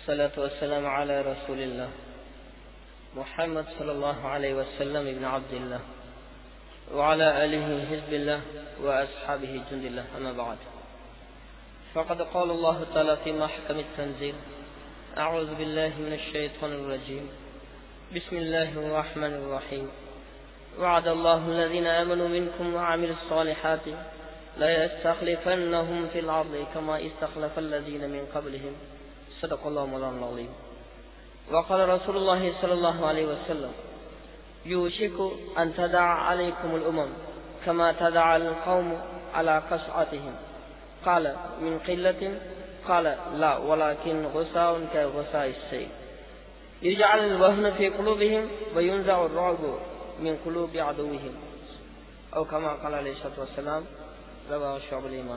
الصلاة والسلام على رسول الله محمد صلى الله عليه وسلم ابن عبد الله وعلى آله حزب الله وأصحابه جند الله أما بعد فقد قال الله تعالى في محكم التنزيل أعوذ بالله من الشيطان الرجيم بسم الله الرحمن الرحيم وعد الله الذين آمنوا منكم وعملوا الصالحات لا يستخلفنهم في الأرض كما استخلف الذين من قبلهم صدق الله مولانا العظيم وقال رسول الله صلى الله عليه وسلم يوشك أن تدع عليكم الأمم كما تدع القوم على قصعتهم قال من قلة قال لا ولكن غساء كغساء السيل يجعل الوهن في قلوبهم وينزع الرعب من قلوب عدوهم أو كما قال عليه الصلاة والسلام رواه شعب الإيمان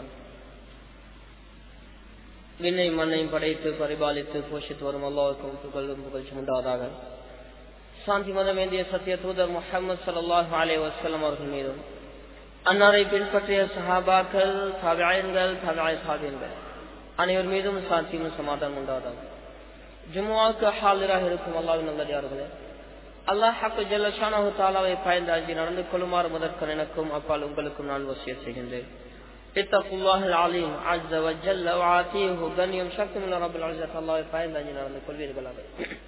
விண்ணை மண்ணையும் படைத்து பரிபாலித்து போஷித்து வரும் அல்லாவுக்கும் புகழும் புகழ்ச்சி உண்டாவதாக சாந்தி மதம் ஏந்திய சத்திய தூதர் முகமது சல்லாஹ் அலே வசலம் அவர்கள் மீதும் அன்னாரை பின்பற்றிய சஹாபாக்கள் தாவியாயன்கள் தாவியாய சாதியன்கள் அனைவர் மீதும் சாந்தியும் சமாதானம் உண்டாவதாக ஜும்மாவுக்கு ஹாலிராக இருக்கும் அல்லாவின் நல்லதார்களே அல்லாஹ் ஹக்கு ஜல்லஷானு தாலாவை பயந்தாஜி நடந்து கொள்ளுமாறு முதற்கன் எனக்கும் அப்பால் உங்களுக்கும் நான் வசிய செய்கின்றேன் اتقوا الله العظيم عز وجل وعاتيه கண்ணியம் சக்தி உள்ள ரபுல் அலிசத் அல்லாவை பயந்தாஞ்சி நடந்து கொள்வீர்களாக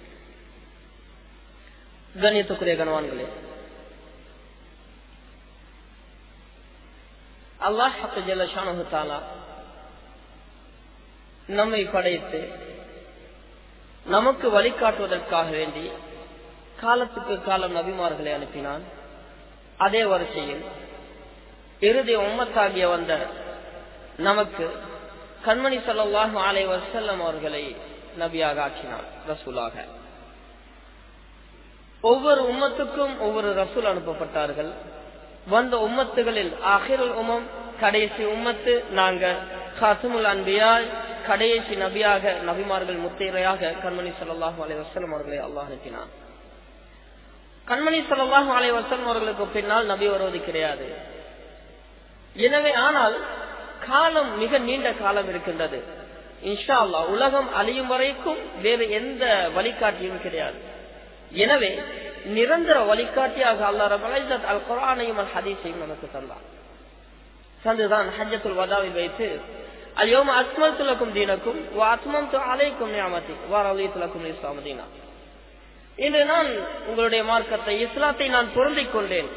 கண்ணியத்துக்குரிய கணவான்களே அல்லாஹ் ஹக்கு ஜல்லஷானு தாலா நம்மை படைத்து நமக்கு வழிகாட்டுவதற்காக வேண்டி காலத்துக்கு காலம் நபிமார்களை அனுப்பினான் அதே வரிசையில் இறுதி உம்மத்தாகிய வந்த நமக்கு கண்மணி சொல்லாஹு ஆலை வசல்லம் அவர்களை நபியாக ஆக்கினார் ரசூலாக ஒவ்வொரு உம்மத்துக்கும் ஒவ்வொரு ரசூல் அனுப்பப்பட்டார்கள் வந்த உம்மத்துகளில் ஆகிருல் உமம் கடைசி உம்மத்து நாங்க காசுமுல் அன்பியாய் கடைசி நபியாக நபிமார்கள் முத்திரையாக கண்மணி சொல்லாஹு அலை வசலம் அவர்களை அல்லாஹ் அனுப்பினார் கண்மணி சொல்லாஹு அலை வசலம் அவர்களுக்கு பின்னால் நபி வருவது கிடையாது எனவே ஆனால் காலம் மிக நீண்ட காலம் இருக்கின்றது இன்ஷா அல்லா உலகம் அழியும் வரைக்கும் வேறு எந்த வழிகாட்டியும் கிடையாது எனவே நிரந்தர வழிகாட்டியாக அல்லா ரபலைசத் அல் குரானையும் அல் ஹதீஸையும் நமக்கு தந்தார் தந்துதான் ஹஜத்துல் வதாவை வைத்து அல்யோம அஸ்மல் துலக்கும் தீனக்கும் அத்மம் அலைக்கும் நியாமதி வாரவலி துலக்கும் இஸ்லாமதீனா இன்று நான் உங்களுடைய மார்க்கத்தை இஸ்லாத்தை நான் பொருந்திக் கொண்டேன்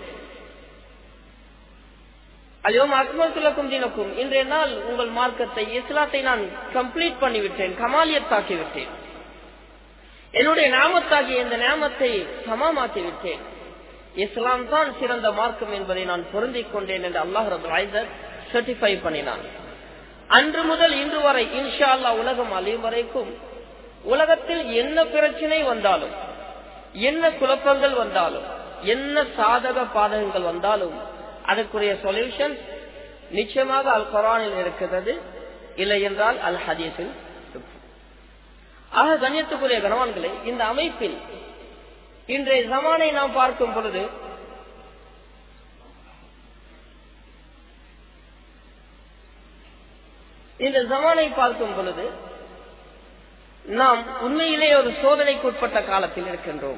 அல்யோம் அக்மல்துலக்கும் தினக்கும் இன்றைய நாள் உங்கள் மார்க்கத்தை இஸ்லாத்தை நான் கம்ப்ளீட் பண்ணிவிட்டேன் கமாலியத்தாக்கி விட்டேன் என்னுடைய நாமத்தாகிய இந்த நாமத்தை சமமாக்கி விட்டேன் இஸ்லாம் தான் சிறந்த மார்க்கம் என்பதை நான் பொருந்திக் கொண்டேன் என்று அல்லாஹ் ரபுல் சர்டிஃபை பண்ணினான் அன்று முதல் இன்று வரை இன்ஷா அல்லா உலகம் அழியும் வரைக்கும் உலகத்தில் என்ன பிரச்சனை வந்தாலும் என்ன குழப்பங்கள் வந்தாலும் என்ன சாதக பாதகங்கள் வந்தாலும் அதற்குரிய சொல்யூஷன் நிச்சயமாக அல் குரானில் இருக்கிறது இல்லை என்றால் அல் ஹதீஸில் ஆக கண்ணியத்துக்குரிய கணவான்களை இந்த அமைப்பில் இன்றைய ஜமானை நாம் பார்க்கும் பொழுது இந்த ஜமானை பார்க்கும் பொழுது நாம் உண்மையிலே ஒரு சோதனைக்குட்பட்ட காலத்தில் இருக்கின்றோம்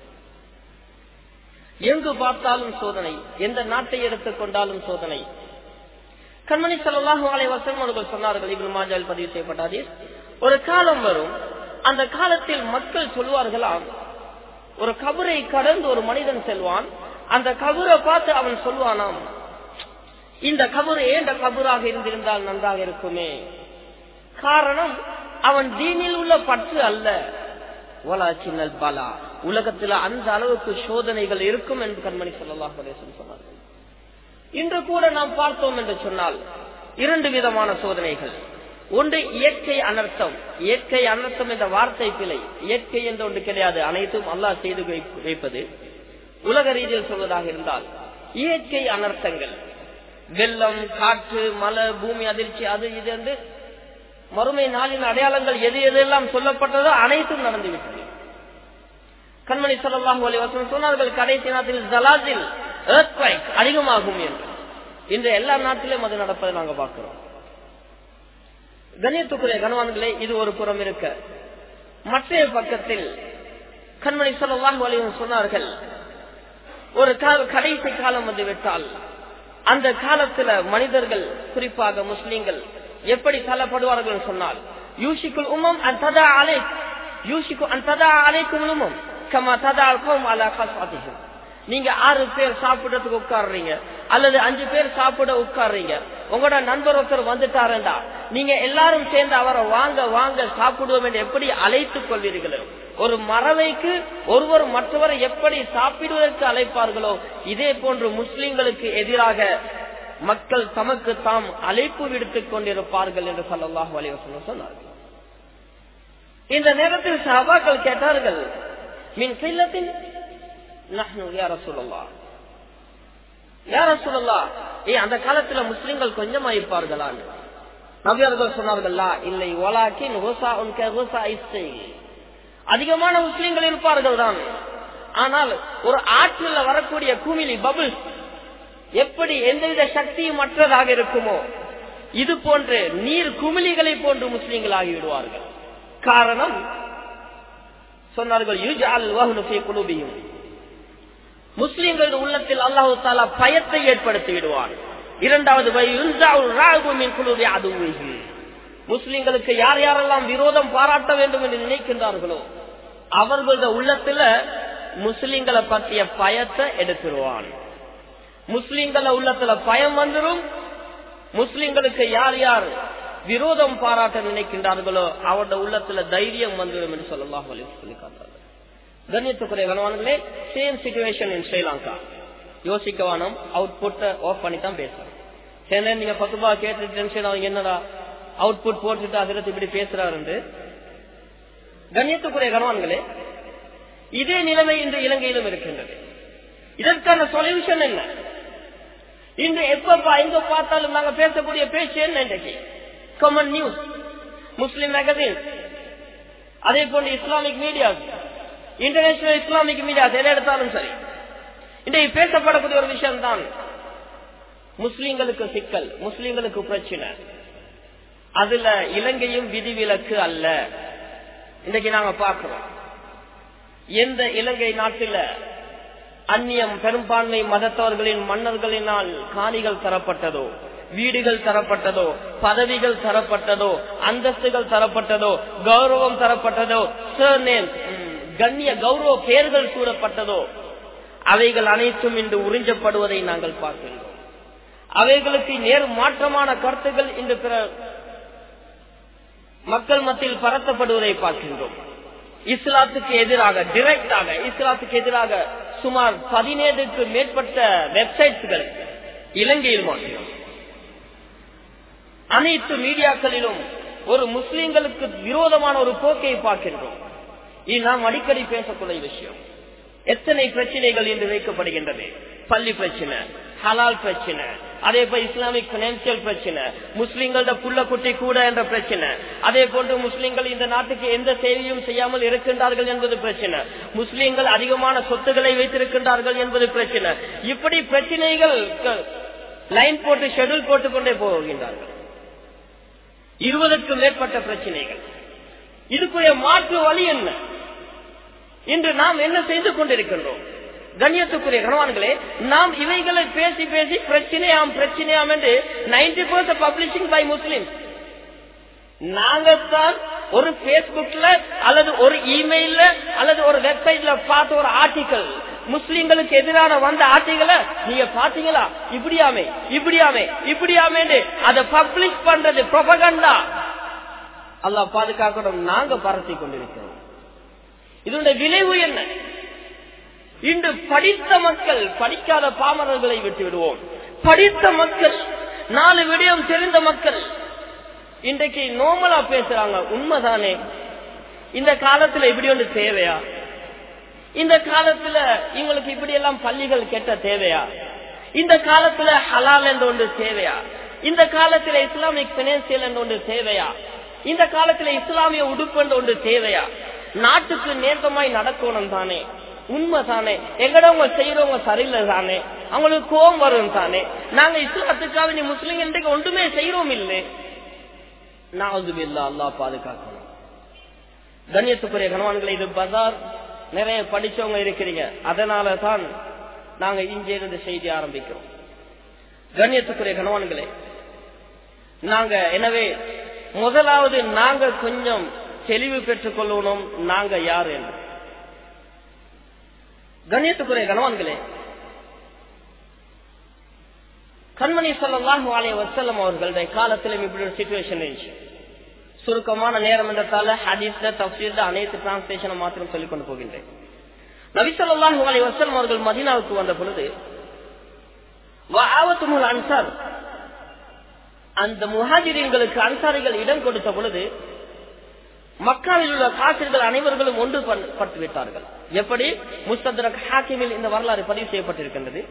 எங்கு பார்த்தாலும் சோதனை எந்த நாட்டை எடுத்துக் கொண்டாலும் சோதனை கண்மணி சல்லாஹு அலை வசம் அவர்கள் சொன்னார்கள் இவரு மாஜால் பதிவு செய்யப்பட்டாதீர் ஒரு காலம் வரும் அந்த காலத்தில் மக்கள் சொல்வார்களாம் ஒரு கபரை கடந்து ஒரு மனிதன் செல்வான் அந்த கபரை பார்த்து அவன் சொல்வானாம் இந்த கபரு ஏண்ட கபராக இருந்திருந்தால் நன்றாக இருக்குமே காரணம் அவன் தீனில் உள்ள பற்று அல்ல சின்னல் பலா உலகத்தில் அந்த அளவுக்கு சோதனைகள் இருக்கும் என்று கண்மணி சொல்லலாம் சொன்னார்கள் இன்று கூட நாம் பார்த்தோம் என்று சொன்னால் இரண்டு விதமான சோதனைகள் ஒன்று இயற்கை அனர்த்தம் இயற்கை அனர்த்தம் என்ற வார்த்தை பிழை இயற்கை என்று ஒன்று கிடையாது அனைத்தும் அல்லாஹ் செய்து வைப்பது உலக ரீதியில் சொல்வதாக இருந்தால் இயற்கை அனர்த்தங்கள் வெள்ளம் காற்று மலை பூமி அதிர்ச்சி அது இது என்று மறுமை நாளின் அடையாளங்கள் எது எதெல்லாம் சொல்லப்பட்டதோ அனைத்தும் நடந்துவிட்டது கண்மணி சொல்லலாம் வசனம் சொன்னார்கள் கடைசி நாட்டில் ஜலாஜில் அதிகமாகும் என்று இந்த எல்லா நாட்டிலும் அது நடப்பதை நாங்கள் பார்க்கிறோம் கணியத்துக்குரிய கணவான்களே இது ஒரு புறம் இருக்க மற்ற பக்கத்தில் கண்மணி சொல்லலாம் வலிவன் சொன்னார்கள் ஒரு கால கடைசி காலம் வந்து விட்டால் அந்த காலத்துல மனிதர்கள் குறிப்பாக முஸ்லீம்கள் எப்படி தள்ளப்படுவார்கள் சொன்னால் யூசிக்குள் உமம் அந்ததா அலை யூசிக்கு அந்ததா அலைக்கும் உமம் கமா ததா அல்பம் அலா கசாதிகம் நீங்க ஆறு பேர் சாப்பிடறதுக்கு உட்காடுறீங்க அல்லது அஞ்சு பேர் சாப்பிட உட்காடுறீங்க உங்களோட நண்பர் ஒருத்தர் வந்துட்டாருண்டா நீங்க எல்லாரும் சேர்ந்து அவரை வாங்க வாங்க சாப்பிடுவோம் என்று எப்படி அழைத்துக் கொள்வீர்களோ ஒரு மறவைக்கு ஒருவர் மற்றவரை எப்படி சாப்பிடுவதற்கு அழைப்பார்களோ இதே போன்று முஸ்லிம்களுக்கு எதிராக மக்கள் தமக்கு தாம் அழைப்பு விடுத்துக் கொண்டிருப்பார்கள் என்று சொல்லலாம் வலிவசனம் சொன்னார்கள் இந்த நேரத்தில் சபாக்கள் கேட்டார்கள் மின் செல்லத்தின் யார சொல்லலாம் யார சொல்லலாம் ஏ அந்த காலத்துல முஸ்லிம்கள் கொஞ்சம் ஆயிப்பார்களான்னு நபியர்கள் சொன்னார்களா இல்லை ஒலாக்கின் ஹோசா உன்க ஹோசா இசை அதிகமான முஸ்லிம்கள் இருப்பார்கள் தான் ஆனால் ஒரு ஆற்றில் வரக்கூடிய குமிழி பபுள்ஸ் எப்படி எந்தவித சக்தியும் மற்றதாக இருக்குமோ இது போன்று நீர் குமிழிகளை போன்று முஸ்லிம்கள் ஆகிவிடுவார்கள் காரணம் சொன்னார்கள் குழுபியும் முஸ்லிம்கள் உள்ளத்தில் அல்லாஹு தாலா பயத்தை ஏற்படுத்தி விடுவார் இரண்டாவது குழுவை அதுவும் முஸ்லிம்களுக்கு யார் யாரெல்லாம் விரோதம் பாராட்ட வேண்டும் என்று நினைக்கின்றார்களோ அவர்களது உள்ளத்துல முஸ்லிம்களை பற்றிய பயத்தை எடுத்துருவான் முஸ்லிம்கள உள்ளத்துல பயம் வந்துடும் முஸ்லிம்களுக்கு யார் யார் விரோதம் பாராட்ட நினைக்கின்றார்களோ அவருடைய உள்ளத்துல தைரியம் வந்துடும் என்று சொல்லலாம் சொல்லி காட்டார்கள் கண்ணியத்துக்குரிய கனவான்களே சேம் சிச்சுவேஷன் இன் ஸ்ரீலங்கா யோசிக்க வேணும் அவுட்புட் ஆஃப் பண்ணி தான் பேசுறோம் சரி நீங்க பத்து ரூபாய் கேட்டு டென்ஷன் அவங்க என்னடா அவுட்புட் போட்டுட்டு அதிரத்து இப்படி பேசுறாரு கண்ணியத்துக்குரிய கனவான்களே இதே நிலைமை இன்று இலங்கையிலும் இருக்கின்றது இதற்கான சொல்யூஷன் என்ன இன்று எப்ப எங்க பார்த்தாலும் நாங்க பேசக்கூடிய பேச்சு என்ன இன்றைக்கு காமன் நியூஸ் முஸ்லிம் மேகசின் அதே போன்று Islamic media international Islamic media எதை எடுத்தாலும் சரி இன்றைக்கு பேசப்படக்கூடிய ஒரு விஷயம் தான் முஸ்லிம்களுக்கு சிக்கல் முஸ்லிம்களுக்கு பிரச்சனை அதுல இலங்கையும் விதிவிலக்கு அல்ல இன்னைக்கு நாங்க பார்க்கிறோம் எந்த இலங்கை நாட்டில அந்நியம் பெரும்பான்மை மதத்தவர்களின் மன்னர்களினால் காணிகள் தரப்பட்டதோ வீடுகள் தரப்பட்டதோ பதவிகள் தரப்பட்டதோ அந்தஸ்துகள் தரப்பட்டதோ கௌரவம் தரப்பட்டதோ சர்நேம் கண்ணிய கௌரவ பெயர்கள் சூடப்பட்டதோ அவைகள் அனைத்தும் இன்று உறிஞ்சப்படுவதை நாங்கள் பார்க்கின்றோம் அவைகளுக்கு நேர் மாற்றமான கருத்துக்கள் இன்று பிற மக்கள் மத்தியில் பரத்தப்படுவதை பார்க்கின்றோம் இஸ்லாத்துக்கு எதிராக டிரெக்டாக இஸ்லாத்துக்கு எதிராக சுமார் பதினேழுக்கு மேற்பட்ட வெப்சைட்ஸ்கள் இலங்கையில் மாற்றினோம் அனைத்து மீடியாக்களிலும் ஒரு முஸ்லிம்களுக்கு விரோதமான ஒரு போக்கை பார்க்கின்றோம் இது நாம் அடிக்கடி பேசக்கூடிய விஷயம் எத்தனை பிரச்சனைகள் இன்று வைக்கப்படுகின்றது பள்ளி பிரச்சனை ஹலால் பிரச்சனை அதே போல் இஸ்லாமிக் பினான்சியல் பிரச்சனை முஸ்லிம்களோட புள்ள குட்டி கூட என்ற பிரச்சனை அதே போன்று முஸ்லிம்கள் இந்த நாட்டுக்கு எந்த சேவையும் செய்யாமல் இருக்கின்றார்கள் என்பது பிரச்சனை முஸ்லிம்கள் அதிகமான சொத்துக்களை வைத்திருக்கின்றார்கள் என்பது பிரச்சனை இப்படி பிரச்சனைகள் லைன் போட்டு ஷெடியூல் போட்டுக் கொண்டே போகின்றார்கள் இருபதுக்கும் மேற்பட்ட பிரச்சனைகள் இதுக்குரிய மாற்று வழி என்ன இன்று நாம் என்ன செய்து கொண்டிருக்கின்றோம் கண்ணியத்துக்குரிய கணவான்களே நாம் இவைகளை பேசி பேசி பிரச்சனையாம் பிரச்சனையாம் என்று ninety percent publishing by Muslim நாங்கத்தான் ஒரு பேஸ்புக்ல அல்லது ஒரு இமெயில்ல அல்லது ஒரு வெப்சைட்ல பார்த்த ஒரு ஆர்டிக்கல் முஸ்லிம்களுக்கு எதிரான வந்த ஆட்சிகளை நீங்க பாத்தீங்களா இப்படியாமே இப்படியாமே இப்படியாமே அதை பப்ளிஷ் பண்றது ப்ரொபகண்டா அல்லா பாதுகாக்கணும் நாங்க பரத்தி கொண்டிருக்கிறோம் இதனுடைய விளைவு என்ன இன்று படித்த மக்கள் படிக்காத பாமரர்களை விட்டு விடுவோம் படித்த மக்கள் நாலு விடயம் தெரிந்த மக்கள் இன்றைக்கு நோமலா பேசுறாங்க உண்மைதானே இந்த காலத்துல இப்படி ஒன்று தேவையா இந்த காலத்துல இவங்களுக்கு இப்படி எல்லாம் பள்ளிகள் கெட்ட தேவையா இந்த காலத்துல ஹலால் என்று ஒன்று தேவையா இந்த காலத்துல இஸ்லாமிக் பினான்சியல் என்று ஒன்று தேவையா இந்த காலத்துல இஸ்லாமிய உடுப்பு என்று ஒன்று தேவையா நாட்டுக்கு நேர்த்தமாய் நடக்கணும் தானே உண்மை தானே எங்கடவங்க செய்யறவங்க சரியில்லை தானே அவங்களுக்கு கோபம் வரும் தானே நாங்க இஸ்லாத்துக்காக நீ முஸ்லீம் இன்றைக்கு ஒன்றுமே செய்யறோம் இல்லை நான் அல்லா பாதுகாக்கணும் கண்ணியத்துக்குரிய கணவான்களை இது பஜார் நிறைய படிச்சவங்க இருக்கிறீங்க அதனால தான் நாங்க இங்கே இருந்து செய்தி ஆரம்பிக்கிறோம் கண்ணியத்துக்குரிய கணவான்களே நாங்க எனவே முதலாவது நாங்க கொஞ்சம் தெளிவு பெற்றுக் கொள்ளணும் நாங்க யார் என்று கண்ணியத்துக்குரிய கணவான்களே கண்மணி சொல்லலாம் வாழைய வசல்லம் அவர்களுடைய காலத்திலும் இப்படி ஒரு சுச்சுவேஷன் இருந்துச்சு சுருக்கமான நேரம் என்றதால ஹதீஸ்ல தப்சீர்ல அனைத்து டிரான்ஸ்லேஷன் மாத்திரம் சொல்லிக் கொண்டு போகின்றேன் நபிசல்லாஹு அலை வசல்லம் அவர்கள் மதினாவுக்கு வந்த பொழுது அன்சார் அந்த முஹாஜிரியன்களுக்கு அன்சாரிகள் இடம் கொடுத்த பொழுது மக்காவில் உள்ள காசிர்கள் அனைவர்களும் ஒன்று பட்டு விட்டார்கள் எப்படி முஸ்தரக் ஹாக்கிமில் இந்த வரலாறு பதிவு செய்யப்பட்டிருக்கின்றது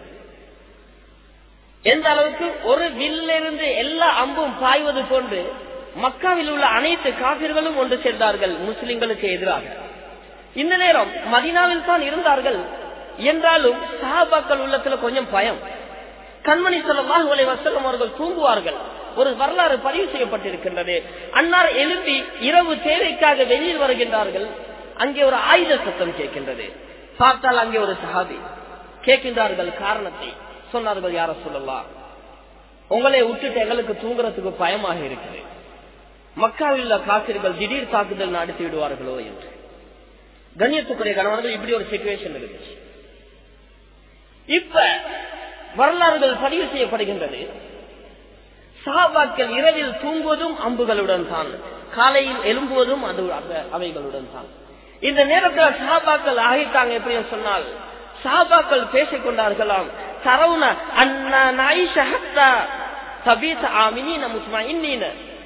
எந்த அளவுக்கு ஒரு வில்லிருந்து எல்லா அம்பும் பாய்வது போன்று மக்காவில் உள்ள அனைத்து காபிர்களும் ஒன்று சேர்ந்தார்கள் முஸ்லிம்களுக்கு எதிராக இந்த நேரம் மதினாவில் தான் இருந்தார்கள் என்றாலும் சஹாபாக்கள் உள்ளத்துல கொஞ்சம் பயம் கண்மணி சொல்லமாக வசல்லம் அவர்கள் தூங்குவார்கள் ஒரு வரலாறு பதிவு செய்யப்பட்டிருக்கின்றது அன்னார் எழுப்பி இரவு தேவைக்காக வெளியில் வருகின்றார்கள் அங்கே ஒரு ஆயுத சத்தம் கேட்கின்றது பார்த்தால் அங்கே ஒரு சஹாபி கேட்கின்றார்கள் காரணத்தை சொன்னார்கள் யார சொல்லலாம் உங்களை விட்டுட்டு எங்களுக்கு தூங்குறதுக்கு பயமாக இருக்குது மக்காவில் உள்ள காசிர்கள் திடீர் தாக்குதல் நடத்தி விடுவார்களோ என்று கண்ணியத்துக்குரிய கணவர்கள் இப்படி ஒரு சுச்சுவேஷன் இருந்துச்சு இப்ப வரலாறுகள் பதிவு செய்யப்படுகின்றது சஹாபாக்கள் இரவில் தூங்குவதும் அம்புகளுடன் தான் காலையில் எழும்புவதும் அது அவைகளுடன் தான் இந்த நேரத்தில் சஹாபாக்கள் ஆகிட்டாங்க எப்படி சொன்னால் சஹாபாக்கள் பேசிக் கொண்டார்களாம் தரவுன அண்ணா நாயிஷா சபீச ஆமினீன முஸ்மா இன்னீன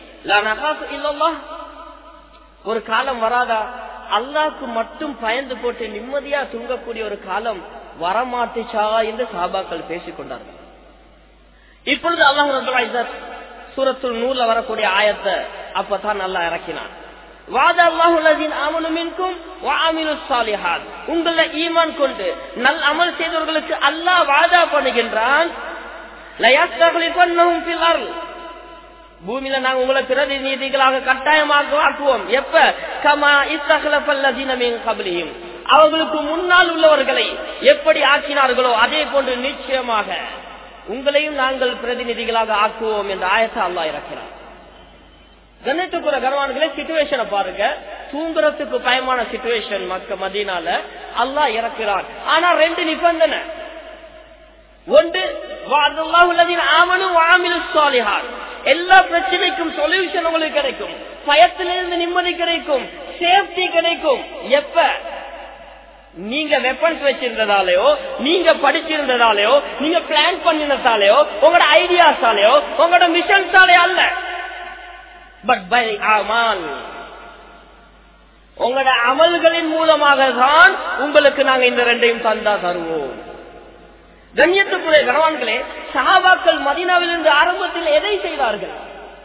ஒரு காலம் வராதா அல்லாக்கு மட்டும் பயந்து போட்டு நிம்மதியா தூங்கக்கூடிய ஒரு காலம் வரமாட்டுச்சா என்று சாபாக்கள் பேசிக் கொண்டார்கள் இப்பொழுது அல்லாஹ் சூரத்துள் நூல்ல வரக்கூடிய ஆயத்தை அப்பதான் நல்லா இறக்கினான் உங்களை ஈமான் கொண்டு நல் அமல் செய்தவர்களுக்கு அல்லாஹ் வாதா பண்ணுகின்றான் பூமியில நாங்க உங்களை பிரதிநிதிகளாக கட்டாயமாக ஆக்குவோம் எப்ப கமா இத்தகலப்பல்லதீனமின் கபலியும் அவர்களுக்கு முன்னால் உள்ளவர்களை எப்படி ஆக்கினார்களோ அதே போன்று நிச்சயமாக உங்களையும் நாங்கள் பிரதிநிதிகளாக ஆக்குவோம் என்ற ஆயத்தை அல்லா இறக்கிறார் கண்ணியத்துக்குற கர்வான்களே சிச்சுவேஷனை பாருங்க தூங்குறதுக்கு பயமான சிச்சுவேஷன் மக்க மதினால அல்லா இறக்கிறான் ஆனா ரெண்டு நிபந்தனை ஒன்று எல்லா பிரச்சனைக்கும் சொல்யூஷன் உங்களுக்கு கிடைக்கும் பயத்திலிருந்து நிம்மதி கிடைக்கும் சேஃப்டி கிடைக்கும் எப்ப நீங்க வெப்பன்ஸ் வச்சிருந்ததாலேயோ நீங்க படிச்சிருந்ததாலேயோ நீங்க பிளான் பண்ணினதாலேயோ உங்களோட ஐடியாஸாலேயோ உங்களோட மிஷன்ஸாலே அல்ல பட் பை அமல் உங்களோட அமல்களின் மூலமாக தான் உங்களுக்கு நாங்க இந்த ரெண்டையும் தந்தா தருவோம் கண்ணியத்துக்குரிய கணவான்களே சஹாபாக்கள் மதினாவிலிருந்து ஆரம்பத்தில் எதை செய்தார்கள்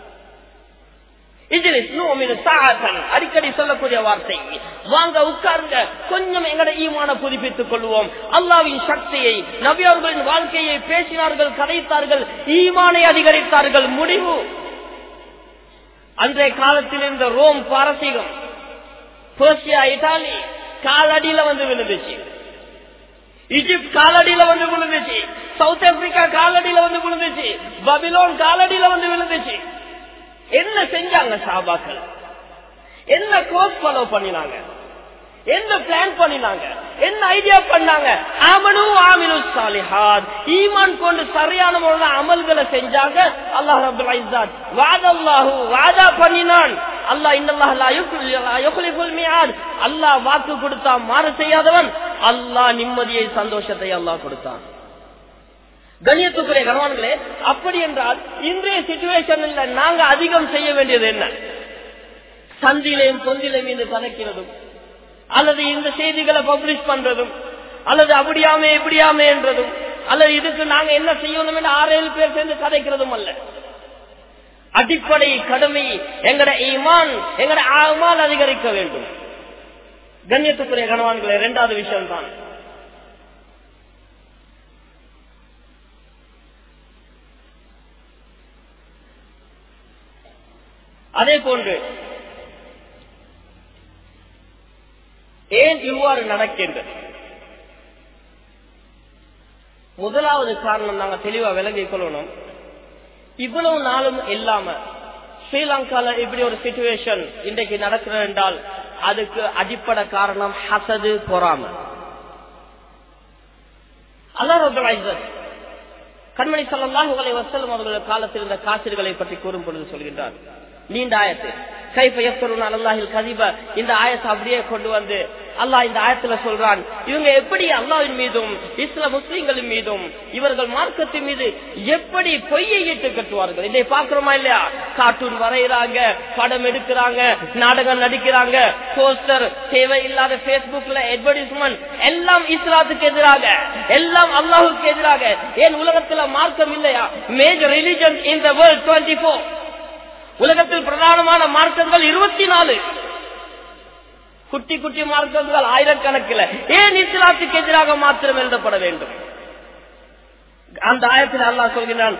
அடிக்கடி சொல்லக்கூடிய வார்த்தை வாங்க உட்கார்ந்த கொஞ்சம் எங்கட ஈமான புதுப்பித்துக் கொள்வோம் அல்லாவின் சக்தியை நபியவர்களின் வாழ்க்கையை பேசினார்கள் கதைத்தார்கள் ஈமானை அதிகரித்தார்கள் முடிவு அன்றைய காலத்தில் இருந்த ரோம் பாரசீகம் பெர்சியா இட்டாலி காலடியில வந்து விழுந்துச்சு இஜிப்ட் காலடியில வந்து விழுந்துச்சு சவுத் ஆப்பிரிக்கா காலடியில வந்து விழுந்துச்சு பபிலோன் காலடியில வந்து விழுந்துச்சு என்ன செஞ்சாங்க சாபாக்கள் என்ன கோர்ஸ் ஃபாலோ பண்ணினாங்க என்ன பிளான் பண்ணினாங்க என்ன ஐடியா பண்ணாங்க ஆமனு ஆமினு சாலிஹாத் ஈமான் கொண்டு சரியான முறையில் அமல்களை செஞ்சாங்க அல்லாஹ் ரபுல் ஐசாத் வாதல்லாஹு வாதா பண்ணினான் அல்லாஹ் இன்னல்லாஹ் அல்லாஹ் வாக்கு கொடுத்தா மாறு செய்யாதவன் அல்லாஹ் நிம்மதியை சந்தோஷத்தை அல்லாஹ் கொடுத்தான் கண்ணியத்துக்குரிய கணவான்களே அப்படி என்றால் இன்றைய சிச்சுவேஷன்ல நாங்க அதிகம் செய்ய வேண்டியது என்ன சந்திலையும் பொந்திலையும் இது கணக்கிறதும் அல்லது இந்த செய்திகளை பப்ளிஷ் பண்றதும் அல்லது அப்படியாமே இப்படியாமே என்றதும் அல்லது இதுக்கு நாங்க என்ன செய்யணும் என்று ஆறு ஏழு பேர் சேர்ந்து கதைக்கிறதும் அல்ல அடிப்படை கடமை எங்கட ஈமான் எங்கட ஆமால் அதிகரிக்க வேண்டும் கண்ணியத்துக்குரிய கணவான்களே இரண்டாவது விஷயம் தான் அதே போன்று ஏன் இவ்வாறு நடக்கின்றது முதலாவது காரணம் நாங்க தெளிவா விளங்கிக் கொள்ளணும் இவ்வளவு நாளும் இல்லாம ஸ்ரீலங்கால இப்படி ஒரு சிச்சுவேஷன் இன்றைக்கு நடக்கிறது என்றால் அதுக்கு அடிப்படை காரணம் ஹசது பொறாம அல்லா கண்மணி சல்லாஹு அலை வசலம் அவர்கள் காலத்தில் இருந்த காசிர்களை பற்றி கூறும் பொழுது சொல்கின்றார் நீண்ட ஆயத்து கைப்ப எஃப்தருன் அல்லாஹில் கதிப இந்த ஆயத்தை அப்படியே கொண்டு வந்து அல்லாஹ் இந்த ஆயத்துல சொல்றான் இவங்க எப்படி அல்லாவின் மீதும் இஸ்ல முஸ்லிம்களின் மீதும் இவர்கள் மார்க்கத்தின் மீது எப்படி பொய்யை இட்டு கட்டுவார்கள் இதை பாக்குறோமா இல்லையா கார்ட்டூன் வரைகிறாங்க படம் எடுக்கிறாங்க நாடகம் நடிக்கிறாங்க போஸ்டர் தேவையில்லாத பேஸ்புக்ல அட்வர்டைஸ்மெண்ட் எல்லாம் இஸ்லாத்துக்கு எதிராக எல்லாம் அல்லாஹுக்கு எதிராக ஏன் உலகத்துல மார்க்கம் இல்லையா major religion in the world twenty four உலகத்தில் பிரதானமான மார்க்கங்கள் இருபத்தி நாலு குட்டி குட்டி மார்க்கங்கள் ஆயிரக்கணக்கில் ஏன் இஸ்லாத்துக்கு எதிராக மாத்திரம் எழுதப்பட வேண்டும் அந்த ஆயத்தில் அல்லாஹ் சொல்கிறான்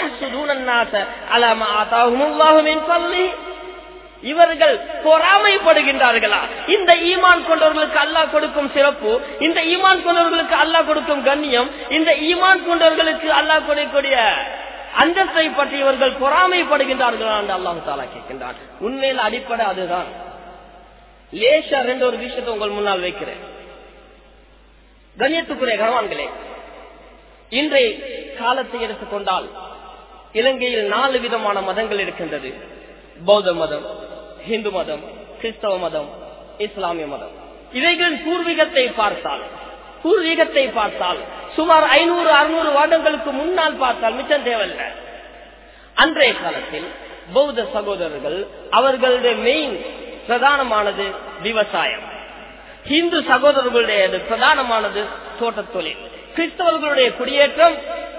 இவர்கள் பொறாமைப்படுகின்றார்களா இந்த ஈமான் கொண்டவர்களுக்கு அல்லாஹ் கொடுக்கும் சிறப்பு இந்த ஈமான் கொண்டவர்களுக்கு அல்லாஹ் கொடுக்கும் கண்ணியம் இந்த ஈமான் கொண்டவர்களுக்கு அல்லாஹ் கொடுக்கக்கூடிய அந்தஸ்தை பற்றி இவர்கள் பொறாமைப்படுகின்றார்களா என்று அல்லாஹு தாலா கேட்கின்றார் உண்மையில் அடிப்படை அதுதான் லேசா ரெண்டு ஒரு விஷயத்தை உங்கள் முன்னால் வைக்கிறேன் கண்ணியத்துக்குரிய கனவான்களே இன்றைய காலத்தை எடுத்துக்கொண்டால் இலங்கையில் நாலு விதமான மதங்கள் இருக்கின்றது பௌத்த மதம் இந்து மதம் கிறிஸ்தவ மதம் இஸ்லாமிய மதம் இவைகளின் பூர்வீகத்தை பார்த்தால் பூர்வீகத்தை பார்த்தால் சுமார் ஐநூறு அறுநூறு வருடங்களுக்கு முன்னால் பார்த்தால் மிச்சம் தேவையில்லை அன்றைய காலத்தில் பௌத்த சகோதரர்கள் அவர்களுடைய மெயின் பிரதானமானது விவசாயம் இந்து சகோதரர்களுடைய பிரதானமானது தோட்ட தொழில் கிறிஸ்தவர்களுடைய குடியேற்றம்